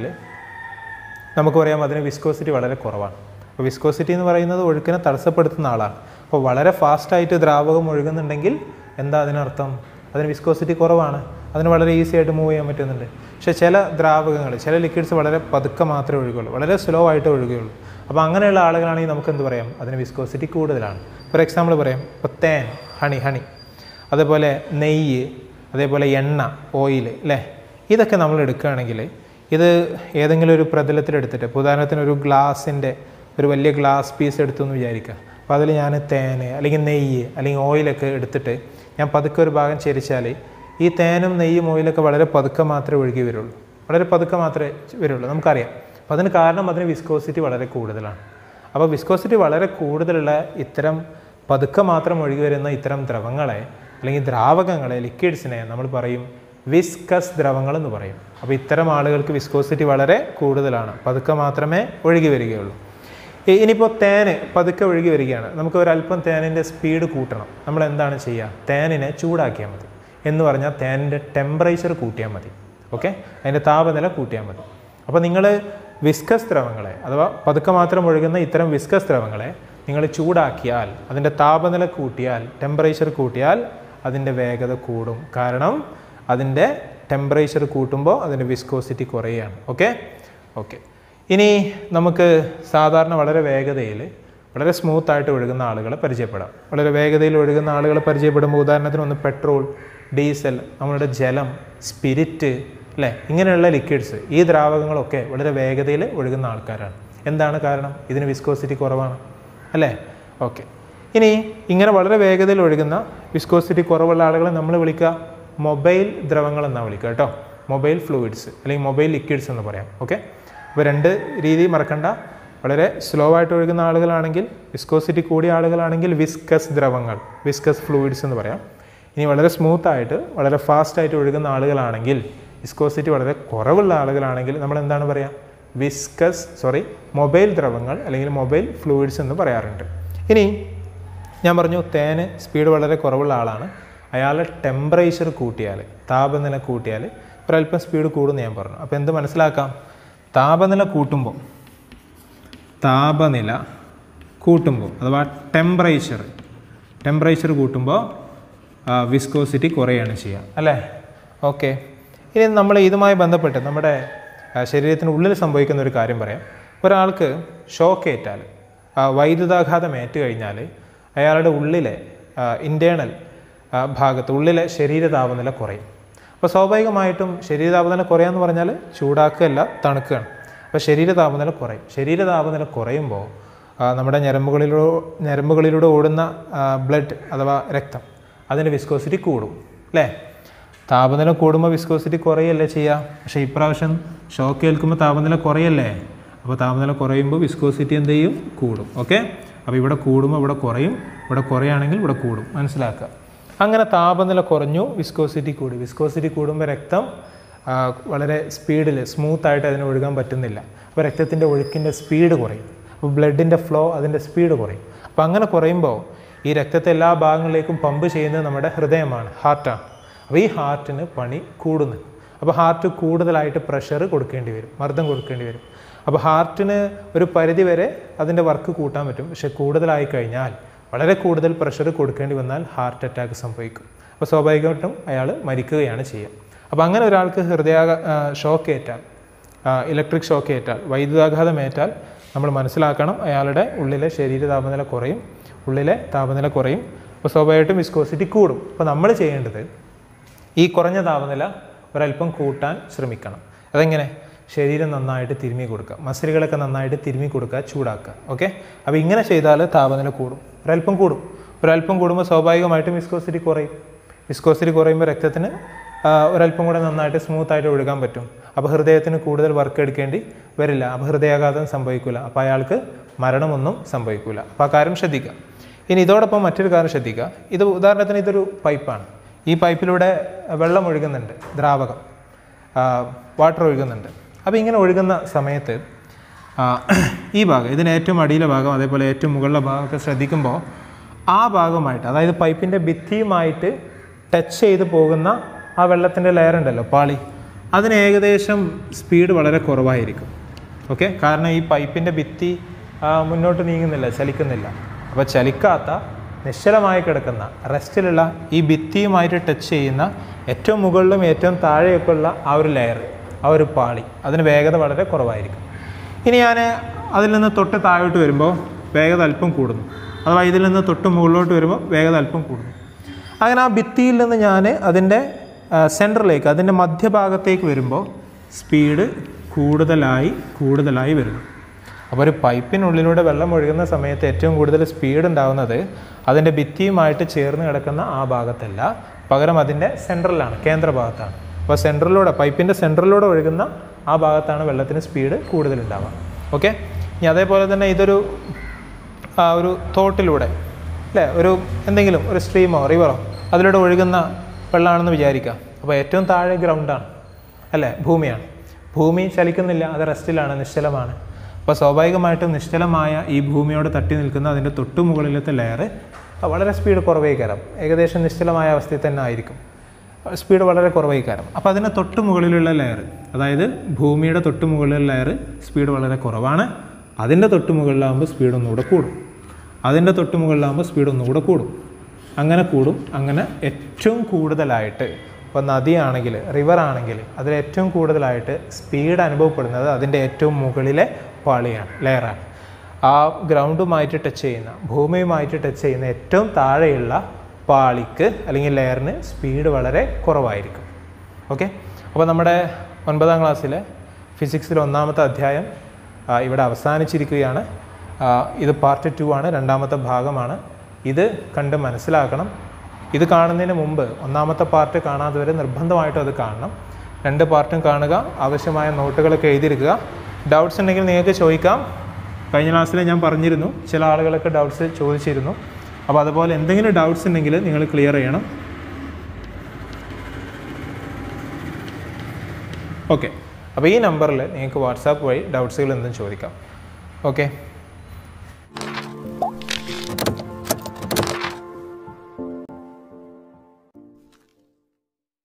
Speaker 1: നമുക്ക് പറയാം അതിന് വിസ്കോസിറ്റി വളരെ കുറവാണ് അപ്പോൾ വിസ്കോസിറ്റി എന്ന് പറയുന്നത് ഒഴുക്കിനെ തടസ്സപ്പെടുത്തുന്ന ആളാണ് അപ്പോൾ വളരെ ഫാസ്റ്റായിട്ട് ദ്രാവകം ഒഴുകുന്നുണ്ടെങ്കിൽ എന്താ അതിനർത്ഥം അതിന് വിസ്കോസിറ്റി കുറവാണ് അതിന് വളരെ ഈസി ആയിട്ട് മൂവ് ചെയ്യാൻ പറ്റുന്നുണ്ട് പക്ഷേ ചില ദ്രാവകങ്ങൾ ചില ലിക്വിഡ്സ് വളരെ പതുക്കെ മാത്രമേ ഒഴുകുള്ളൂ വളരെ സ്ലോ ആയിട്ട് ഒഴുകുകയുള്ളൂ അപ്പോൾ അങ്ങനെയുള്ള ആളുകളാണെങ്കിൽ നമുക്ക് എന്ത് പറയാം അതിന് വിസ്കോസിറ്റി കൂടുതലാണ് ഫോർ എക്സാമ്പിൾ പറയാം ഇപ്പോൾ തേൻ ഹണി ഹണി അതേപോലെ നെയ്യ് അതേപോലെ എണ്ണ ഓയിൽ അല്ലേ ഇതൊക്കെ നമ്മൾ എടുക്കുകയാണെങ്കിൽ ഇത് ഏതെങ്കിലും ഒരു പ്രതലത്തിലെടുത്തിട്ട് ഇപ്പോൾ ഉദാഹരണത്തിന് ഒരു ഗ്ലാസിൻ്റെ ഒരു വലിയ ഗ്ലാസ് പീസ് എടുത്തു എന്ന് വിചാരിക്കുക അപ്പോൾ അതിൽ ഞാൻ തേന് അല്ലെങ്കിൽ നെയ്യ് അല്ലെങ്കിൽ ഓയിലൊക്കെ എടുത്തിട്ട് ഞാൻ പതുക്കെ ഒരു ഭാഗം ചരിച്ചാൽ ഈ തേനും നെയ്യും ഓയിലൊക്കെ വളരെ പതുക്കെ മാത്രമേ ഒഴുകി വരുള്ളൂ വളരെ പതുക്കെ മാത്രമേ വരുള്ളൂ നമുക്കറിയാം അപ്പോൾ അതിന് കാരണം അതിന് വിസ്കോസിറ്റി വളരെ കൂടുതലാണ് അപ്പോൾ വിസ്കോസിറ്റി വളരെ കൂടുതലുള്ള ഇത്തരം പതുക്കെ മാത്രം ഒഴുകി വരുന്ന ഇത്തരം ദ്രവങ്ങളെ അല്ലെങ്കിൽ ദ്രാവകങ്ങളെ ലിക്വിഡ്സിനെ നമ്മൾ പറയും വിസ്കസ് ദ്രവങ്ങൾ എന്ന് പറയും അപ്പോൾ ഇത്തരം ആളുകൾക്ക് വിസ്കോസിറ്റി വളരെ കൂടുതലാണ് പതുക്കെ മാത്രമേ ഒഴുകി വരികയുള്ളൂ ഇ- ഇനിയിപ്പോൾ തേന് പതുക്കെ ഒഴുകി വരികയാണ് നമുക്ക് ഒരല്പം തേനിൻ്റെ സ്പീഡ് കൂട്ടണം നമ്മൾ എന്താണ് ചെയ്യുക തേനിനെ ചൂടാക്കിയാൽ മതി എന്ന് പറഞ്ഞാൽ തേനിൻ്റെ ടെമ്പറേച്ചർ കൂട്ടിയാൽ മതി ഓക്കെ അതിൻ്റെ താപനില കൂട്ടിയാൽ മതി അപ്പോൾ നിങ്ങൾ വിസ്കസ് ദ്രവങ്ങളെ അഥവാ പതുക്കെ മാത്രം ഒഴുകുന്ന ഇത്തരം വിസ്കസ് ദ്രവങ്ങളെ നിങ്ങൾ ചൂടാക്കിയാൽ അതിൻ്റെ താപനില കൂട്ടിയാൽ ടെമ്പറേച്ചർ കൂട്ടിയാൽ അതിൻ്റെ വേഗത കൂടും കാരണം അതിൻ്റെ ടെമ്പറേച്ചർ കൂട്ടുമ്പോൾ അതിൻ്റെ വിസ്കോസിറ്റി കുറയുകയാണ് ഓക്കെ ഓക്കെ ഇനി നമുക്ക് സാധാരണ വളരെ വേഗതയിൽ വളരെ സ്മൂത്ത് ആയിട്ട് ഒഴുകുന്ന ആളുകളെ പരിചയപ്പെടാം വളരെ വേഗതയിൽ ഒഴുകുന്ന ആളുകളെ പരിചയപ്പെടുമ്പോൾ ഉദാഹരണത്തിന് ഒന്ന് പെട്രോൾ ഡീസൽ നമ്മളുടെ ജലം സ്പിരിറ്റ് അല്ലേ ഇങ്ങനെയുള്ള ലിക്വിഡ്സ് ഈ ദ്രാവകങ്ങളൊക്കെ വളരെ വേഗതയിൽ ഒഴുകുന്ന ആൾക്കാരാണ് എന്താണ് കാരണം ഇതിന് വിസ്കോസിറ്റി കുറവാണ് അല്ലേ ഓക്കെ ഇനി ഇങ്ങനെ വളരെ വേഗതയിൽ ഒഴുകുന്ന വിസ്കോസിറ്റി കുറവുള്ള ആളുകളെ നമ്മൾ വിളിക്കുക മൊബൈൽ ദ്രവങ്ങൾ എന്നാണ് വിളിക്കുക കേട്ടോ മൊബൈൽ ഫ്ലൂയിഡ്സ് അല്ലെങ്കിൽ മൊബൈൽ ലിക്വിഡ്സ് എന്ന് പറയാം ഓക്കെ അപ്പോൾ രണ്ട് രീതി മറക്കണ്ട വളരെ സ്ലോ ആയിട്ട് ഒഴുകുന്ന ആളുകളാണെങ്കിൽ വിസ്കോസിറ്റി കൂടിയ ആളുകളാണെങ്കിൽ വിസ്കസ് ദ്രവങ്ങൾ വിസ്കസ് ഫ്ലൂയിഡ്സ് എന്ന് പറയാം ഇനി വളരെ സ്മൂത്ത് ആയിട്ട് വളരെ ഫാസ്റ്റ് ആയിട്ട് ഒഴുകുന്ന ആളുകളാണെങ്കിൽ വിസ്കോസിറ്റി വളരെ കുറവുള്ള ആളുകളാണെങ്കിൽ നമ്മൾ എന്താണ് പറയുക വിസ്കസ് സോറി മൊബൈൽ ദ്രവങ്ങൾ അല്ലെങ്കിൽ മൊബൈൽ ഫ്ലൂയിഡ്സ് എന്ന് പറയാറുണ്ട് ഇനി ഞാൻ പറഞ്ഞു തേന് സ്പീഡ് വളരെ കുറവുള്ള ആളാണ് അയാളെ ടെമ്പറേച്ചർ കൂട്ടിയാൽ താപനില കൂട്ടിയാൽ ഒരല്പം സ്പീഡ് കൂടുമെന്ന് ഞാൻ പറഞ്ഞു അപ്പോൾ എന്ത് മനസ്സിലാക്കാം താപനില കൂട്ടുമ്പോൾ താപനില കൂട്ടുമ്പോൾ അഥവാ ടെമ്പറേച്ചർ ടെമ്പറേച്ചർ കൂട്ടുമ്പോൾ വിസ്കോസിറ്റി കുറയാണ് ചെയ്യുക അല്ലേ ഓക്കെ ഇനി നമ്മൾ ഇതുമായി ബന്ധപ്പെട്ട് നമ്മുടെ ആ, ശരീരത്തിന് ഉള്ളിൽ സംഭവിക്കുന്ന ഒരു കാര്യം പറയാം ഒരാൾക്ക് ഷോക്ക് ഏറ്റാൽ ആ, വൈദ്യുതാഘാതം ഏറ്റു കഴിഞ്ഞാൽ അയാളുടെ ഉള്ളിലെ ഇൻറ്റേണൽ ഭാഗത്ത് ഉള്ളിലെ ശരീര താപനില കുറയും അപ്പോൾ സ്വാഭാവികമായിട്ടും ശരീര താപനില കുറയാന്ന് പറഞ്ഞാൽ ചൂടാക്കുകയല്ല തണുക്കുകയാണ് അപ്പോൾ ശരീര താപനില കുറയും ശരീര താപനില കുറയുമ്പോൾ ആ, നമ്മുടെ ഞരമ്പുകളിലൂടെ ഞരമ്പുകളിലൂടെ ഓടുന്ന ബ്ലഡ് അഥവാ രക്തം അതിൻ്റെ വിസ്കോസിറ്റി കൂടും അല്ലേ താപനില കൂടുമ്പോൾ വിസ്കോസിറ്റി കുറയല്ലേ ചെയ്യുക പക്ഷേ ഇപ്രാവശ്യം ഷോക്ക് ഏൽക്കുമ്പോൾ താപനില കുറയല്ലേ അപ്പോൾ താപനില കുറയുമ്പോൾ വിസ്കോസിറ്റി എന്ത് ചെയ്യും കൂടും ഓക്കെ അപ്പോൾ ഇവിടെ കൂടുമ്പോൾ ഇവിടെ കുറയും ഇവിടെ കുറയാണെങ്കിൽ ഇവിടെ കൂടും മനസ്സിലാക്കുക അങ്ങനെ താപനില കുറഞ്ഞു വിസ്കോസിറ്റി കൂടി വിസ്കോസിറ്റി കൂടുമ്പോൾ രക്തം ആ, വളരെ സ്പീഡിൽ സ്മൂത്തായിട്ട് അതിന് ഒഴുകാൻ പറ്റുന്നില്ല അപ്പോൾ രക്തത്തിൻ്റെ ഒഴുക്കിൻ്റെ സ്പീഡ് കുറയും അപ്പോൾ ബ്ലഡിൻ്റെ ഫ്ലോ അതിൻ്റെ സ്പീഡ് കുറയും അപ്പോൾ അങ്ങനെ കുറയുമ്പോൾ ഈ രക്തത്തെ എല്ലാ ഭാഗങ്ങളിലേക്കും പമ്പ് ചെയ്യുന്നത് നമ്മുടെ ഹൃദയമാണ് ഹാർട്ടാണ് അപ്പോൾ ഈ ഹാർട്ടിന് പണി കൂടുന്നു അപ്പോൾ ഹാർട്ട് കൂടുതലായിട്ട് പ്രഷർ കൊടുക്കേണ്ടി വരും മർദ്ദം കൊടുക്കേണ്ടി വരും അപ്പോൾ ഹാർട്ടിന് ഒരു പരിധി വരെ അതിൻ്റെ വർക്ക് കൂട്ടാൻ പറ്റും പക്ഷേ കൂടുതലായി കഴിഞ്ഞാൽ വളരെ കൂടുതൽ പ്രഷർ കൊടുക്കേണ്ടി വന്നാൽ ഹാർട്ട് അറ്റാക്ക് സംഭവിക്കും അപ്പോൾ സ്വാഭാവികമായിട്ടും അയാൾ മരിക്കുകയാണ് ചെയ്യുക അപ്പോൾ അങ്ങനെ ഒരാൾക്ക് ഹൃദയ ഷോക്ക് ഏറ്റാൽ ഇലക്ട്രിക് ഷോക്ക് ഏറ്റാൽ വൈദ്യുതാഘാതം ഏറ്റാൽ നമ്മൾ മനസ്സിലാക്കണം അയാളുടെ ഉള്ളിലെ ശരീര താപനില കുറയും ഉള്ളിലെ താപനില കുറയും അപ്പോൾ സ്വാഭാവികമായിട്ടും വിസ്കോസിറ്റി കൂടും അപ്പോൾ നമ്മൾ ചെയ്യേണ്ടത് ഈ കുറഞ്ഞ താപനില ഒരല്പം കൂട്ടാൻ ശ്രമിക്കണം അതെങ്ങനെ ശരീരം നന്നായിട്ട് തിരുമ്മി കൊടുക്കുക മസിലുകളൊക്കെ നന്നായിട്ട് തിരുമ്മി കൊടുക്കുക ചൂടാക്കുക ഓക്കെ അപ്പോൾ ഇങ്ങനെ ചെയ്താൽ താപനില കൂടും ഒരല്പം കൂടും ഒരല്പം കൂടുമ്പോൾ സ്വാഭാവികമായിട്ടും വിസ്കോസിറ്റി കുറയും വിസ്കോസിറ്റി കുറയുമ്പോൾ രക്തത്തിന് ആ, ഒരല്പം കൂടെ നന്നായിട്ട് സ്മൂത്ത് ആയിട്ട് ഒഴുകാൻ പറ്റും അപ്പോൾ ഹൃദയത്തിന് കൂടുതൽ വർക്ക് എടുക്കേണ്ടി വരില്ല അപ്പോൾ ഹൃദയാഘാതം സംഭവിക്കില്ല അപ്പോൾ അയാൾക്ക് മരണമൊന്നും സംഭവിക്കില്ല അപ്പോൾ ആ കാര്യം ശ്രദ്ധിക്കുക ഇനി ഇതോടൊപ്പം മറ്റൊരു കാര്യം ശ്രദ്ധിക്കുക ഇത് ഉദാഹരണത്തിന് ഇതൊരു പൈപ്പാണ് ഈ പൈപ്പിലൂടെ വെള്ളം ഒഴുകുന്നുണ്ട് ദ്രാവകം വാട്ടർ ഒഴുകുന്നുണ്ട് അപ്പോൾ ഇങ്ങനെ ഒഴുകുന്ന സമയത്ത് ആ, ഈ ഭാഗം ഇതിന് ഏറ്റവും അടിയിലെ ഭാഗം അതേപോലെ ഏറ്റവും മുകളിലെ ഭാഗമൊക്കെ ശ്രദ്ധിക്കുമ്പോൾ ആ ഭാഗമായിട്ട് അതായത് പൈപ്പിൻ്റെ ഭിത്തിയുമായിട്ട് ടച്ച് ചെയ്ത് പോകുന്ന ആ വെള്ളത്തിൻ്റെ ലെയർ ഉണ്ടല്ലോ പാളി അതിന് ഏകദേശം സ്പീഡ് വളരെ കുറവായിരിക്കും ഓക്കെ കാരണം ഈ പൈപ്പിൻ്റെ ഭിത്തി ആ, മുന്നോട്ട് നീങ്ങുന്നില്ല ചലിക്കുന്നില്ല അപ്പോൾ ചലിക്കാത്ത നിശ്ചലമായി കിടക്കുന്ന റെസ്റ്റിലുള്ള ഈ ഭിത്തിയുമായിട്ട് ടച്ച് ചെയ്യുന്ന ഏറ്റവും മുകളിലും ഏറ്റവും താഴെയൊക്കെ ഉള്ള ആ ഒരു ലെയർ ആ ഒരു പാളി അതിന് വേഗത വളരെ കുറവായിരിക്കും ഇനി ഞാൻ അതിൽ നിന്ന് തൊട്ട് താഴോട്ട് വരുമ്പോൾ വേഗത അല്പം കൂടുന്നു അഥവാ ഇതിൽ നിന്ന് തൊട്ട് മുകളിലോട്ട് വരുമ്പോൾ വേഗത അല്പം കൂടുന്നു അങ്ങനെ ആ ഭിത്തിയിൽ നിന്ന് ഞാൻ അതിൻ്റെ സെൻറ്ററിലേക്ക് അതിൻ്റെ മധ്യഭാഗത്തേക്ക് വരുമ്പോൾ സ്പീഡ് കൂടുതലായി കൂടുതലായി വരുന്നു അപ്പോൾ ഒരു പൈപ്പിനുള്ളിലൂടെ വെള്ളം ഒഴുകുന്ന സമയത്ത് ഏറ്റവും കൂടുതൽ സ്പീഡ് ഉണ്ടാകുന്നത് അതിൻ്റെ ഭിത്തിയുമായിട്ട് ചേർന്ന് കിടക്കുന്ന ആ ഭാഗത്തല്ല പകരം അതിൻ്റെ സെൻട്രലാണ് കേന്ദ്രഭാഗത്താണ് അപ്പോൾ സെൻട്രലിലൂടെ പൈപ്പിൻ്റെ സെൻട്രലിലൂടെ ഒഴുകുന്ന ആ ഭാഗത്താണ് വെള്ളത്തിന് സ്പീഡ് കൂടുതലുണ്ടാവുക ഓക്കെ ഇനി അതേപോലെ തന്നെ ഇതൊരു ആ ഒരു തോട്ടിലൂടെ അല്ലേ ഒരു എന്തെങ്കിലും ഒരു സ്ട്രീമോ റിവറോ അതിലൂടെ ഒഴുകുന്ന വെള്ളമാണെന്ന് വിചാരിക്കാം അപ്പോൾ ഏറ്റവും താഴെ ഗ്രൗണ്ടാണ് അല്ലേ ഭൂമിയാണ് ഭൂമി ചലിക്കുന്നില്ല അത് റെസ്റ്റിലാണ് നിശ്ചലമാണ് അപ്പോൾ സ്വാഭാവികമായിട്ടും നിശ്ചലമായ ഈ ഭൂമിയോട് തട്ടി നിൽക്കുന്ന അതിൻ്റെ തൊട്ടു മുകളിലത്തെ ലെയർ വളരെ സ്പീഡ് കുറവേ കയറാം ഏകദേശം നിശ്ചലമായ അവസ്ഥയിൽ തന്നെ ആയിരിക്കും സ്പീഡ് വളരെ കുറവായി കാരണം അപ്പോൾ അതിന് തൊട്ട് മുകളിലുള്ള ലെയർ അതായത് ഭൂമിയുടെ തൊട്ട് മുകളിലുള്ള ലെയർ സ്പീഡ് വളരെ കുറവാണ് അതിൻ്റെ തൊട്ട് മുകളിലാകുമ്പോൾ സ്പീഡ് ഒന്നുകൂടെ കൂടും അതിൻ്റെ തൊട്ട് മുകളിലാകുമ്പോൾ സ്പീഡ് ഒന്നുകൂടെ കൂടും അങ്ങനെ കൂടും അങ്ങനെ ഏറ്റവും കൂടുതലായിട്ട് ഇപ്പോൾ നദിയാണെങ്കിൽ റിവർ ആണെങ്കിൽ അതിൽ ഏറ്റവും കൂടുതലായിട്ട് സ്പീഡ് അനുഭവപ്പെടുന്നത് അതിൻ്റെ ഏറ്റവും മുകളിലെ പാളിയാണ് ലെയറാണ് ആ ഗ്രൗണ്ടുമായിട്ട് ടച്ച് ചെയ്യുന്ന ഭൂമിയുമായിട്ട് ടച്ച് ചെയ്യുന്ന ഏറ്റവും താഴെയുള്ള പാളിക്ക് അല്ലെങ്കിൽ ലെയറിന് സ്പീഡ് വളരെ കുറവായിരിക്കും ഓക്കെ അപ്പോൾ നമ്മുടെ ഒൻപതാം ക്ലാസ്സിലെ ഫിസിക്സിലെ ഒന്നാമത്തെ അധ്യായം ആ, ഇവിടെ അവസാനിച്ചിരിക്കുകയാണ് ആ, ഇത് പാർട്ട് ടു ആണ് രണ്ടാമത്തെ ഭാഗമാണ് ഇത് കണ്ട് മനസ്സിലാക്കണം ഇത് കാണുന്നതിന് മുമ്പ് ഒന്നാമത്തെ പാർട്ട് കാണാത്തവരെ നിർബന്ധമായിട്ടും അത് കാണണം രണ്ട് പാർട്ടും കാണുക ആവശ്യമായ നോട്ടുകളൊക്കെ എഴുതിയിരിക്കുക ഡൗട്ട്സ് ഉണ്ടെങ്കിൽ നിങ്ങൾക്ക് ചോദിക്കാം കഴിഞ്ഞ ക്ലാസ്സിൽ ഞാൻ പറഞ്ഞിരുന്നു ചില ആളുകളൊക്കെ ഡൗട്ട്സ് ചോദിച്ചിരുന്നു അപ്പോൾ അതുപോലെ എന്തെങ്കിലും ഡൗട്ട്സ് ഉണ്ടെങ്കിൽ നിങ്ങൾ ക്ലിയർ ചെയ്യണം ഓക്കെ അപ്പോൾ ഈ നമ്പറിൽ നിങ്ങൾക്ക് വാട്സാപ്പ് വഴി ഡൗട്ട്സുകൾ എന്തും ചോദിക്കാം ഓക്കെ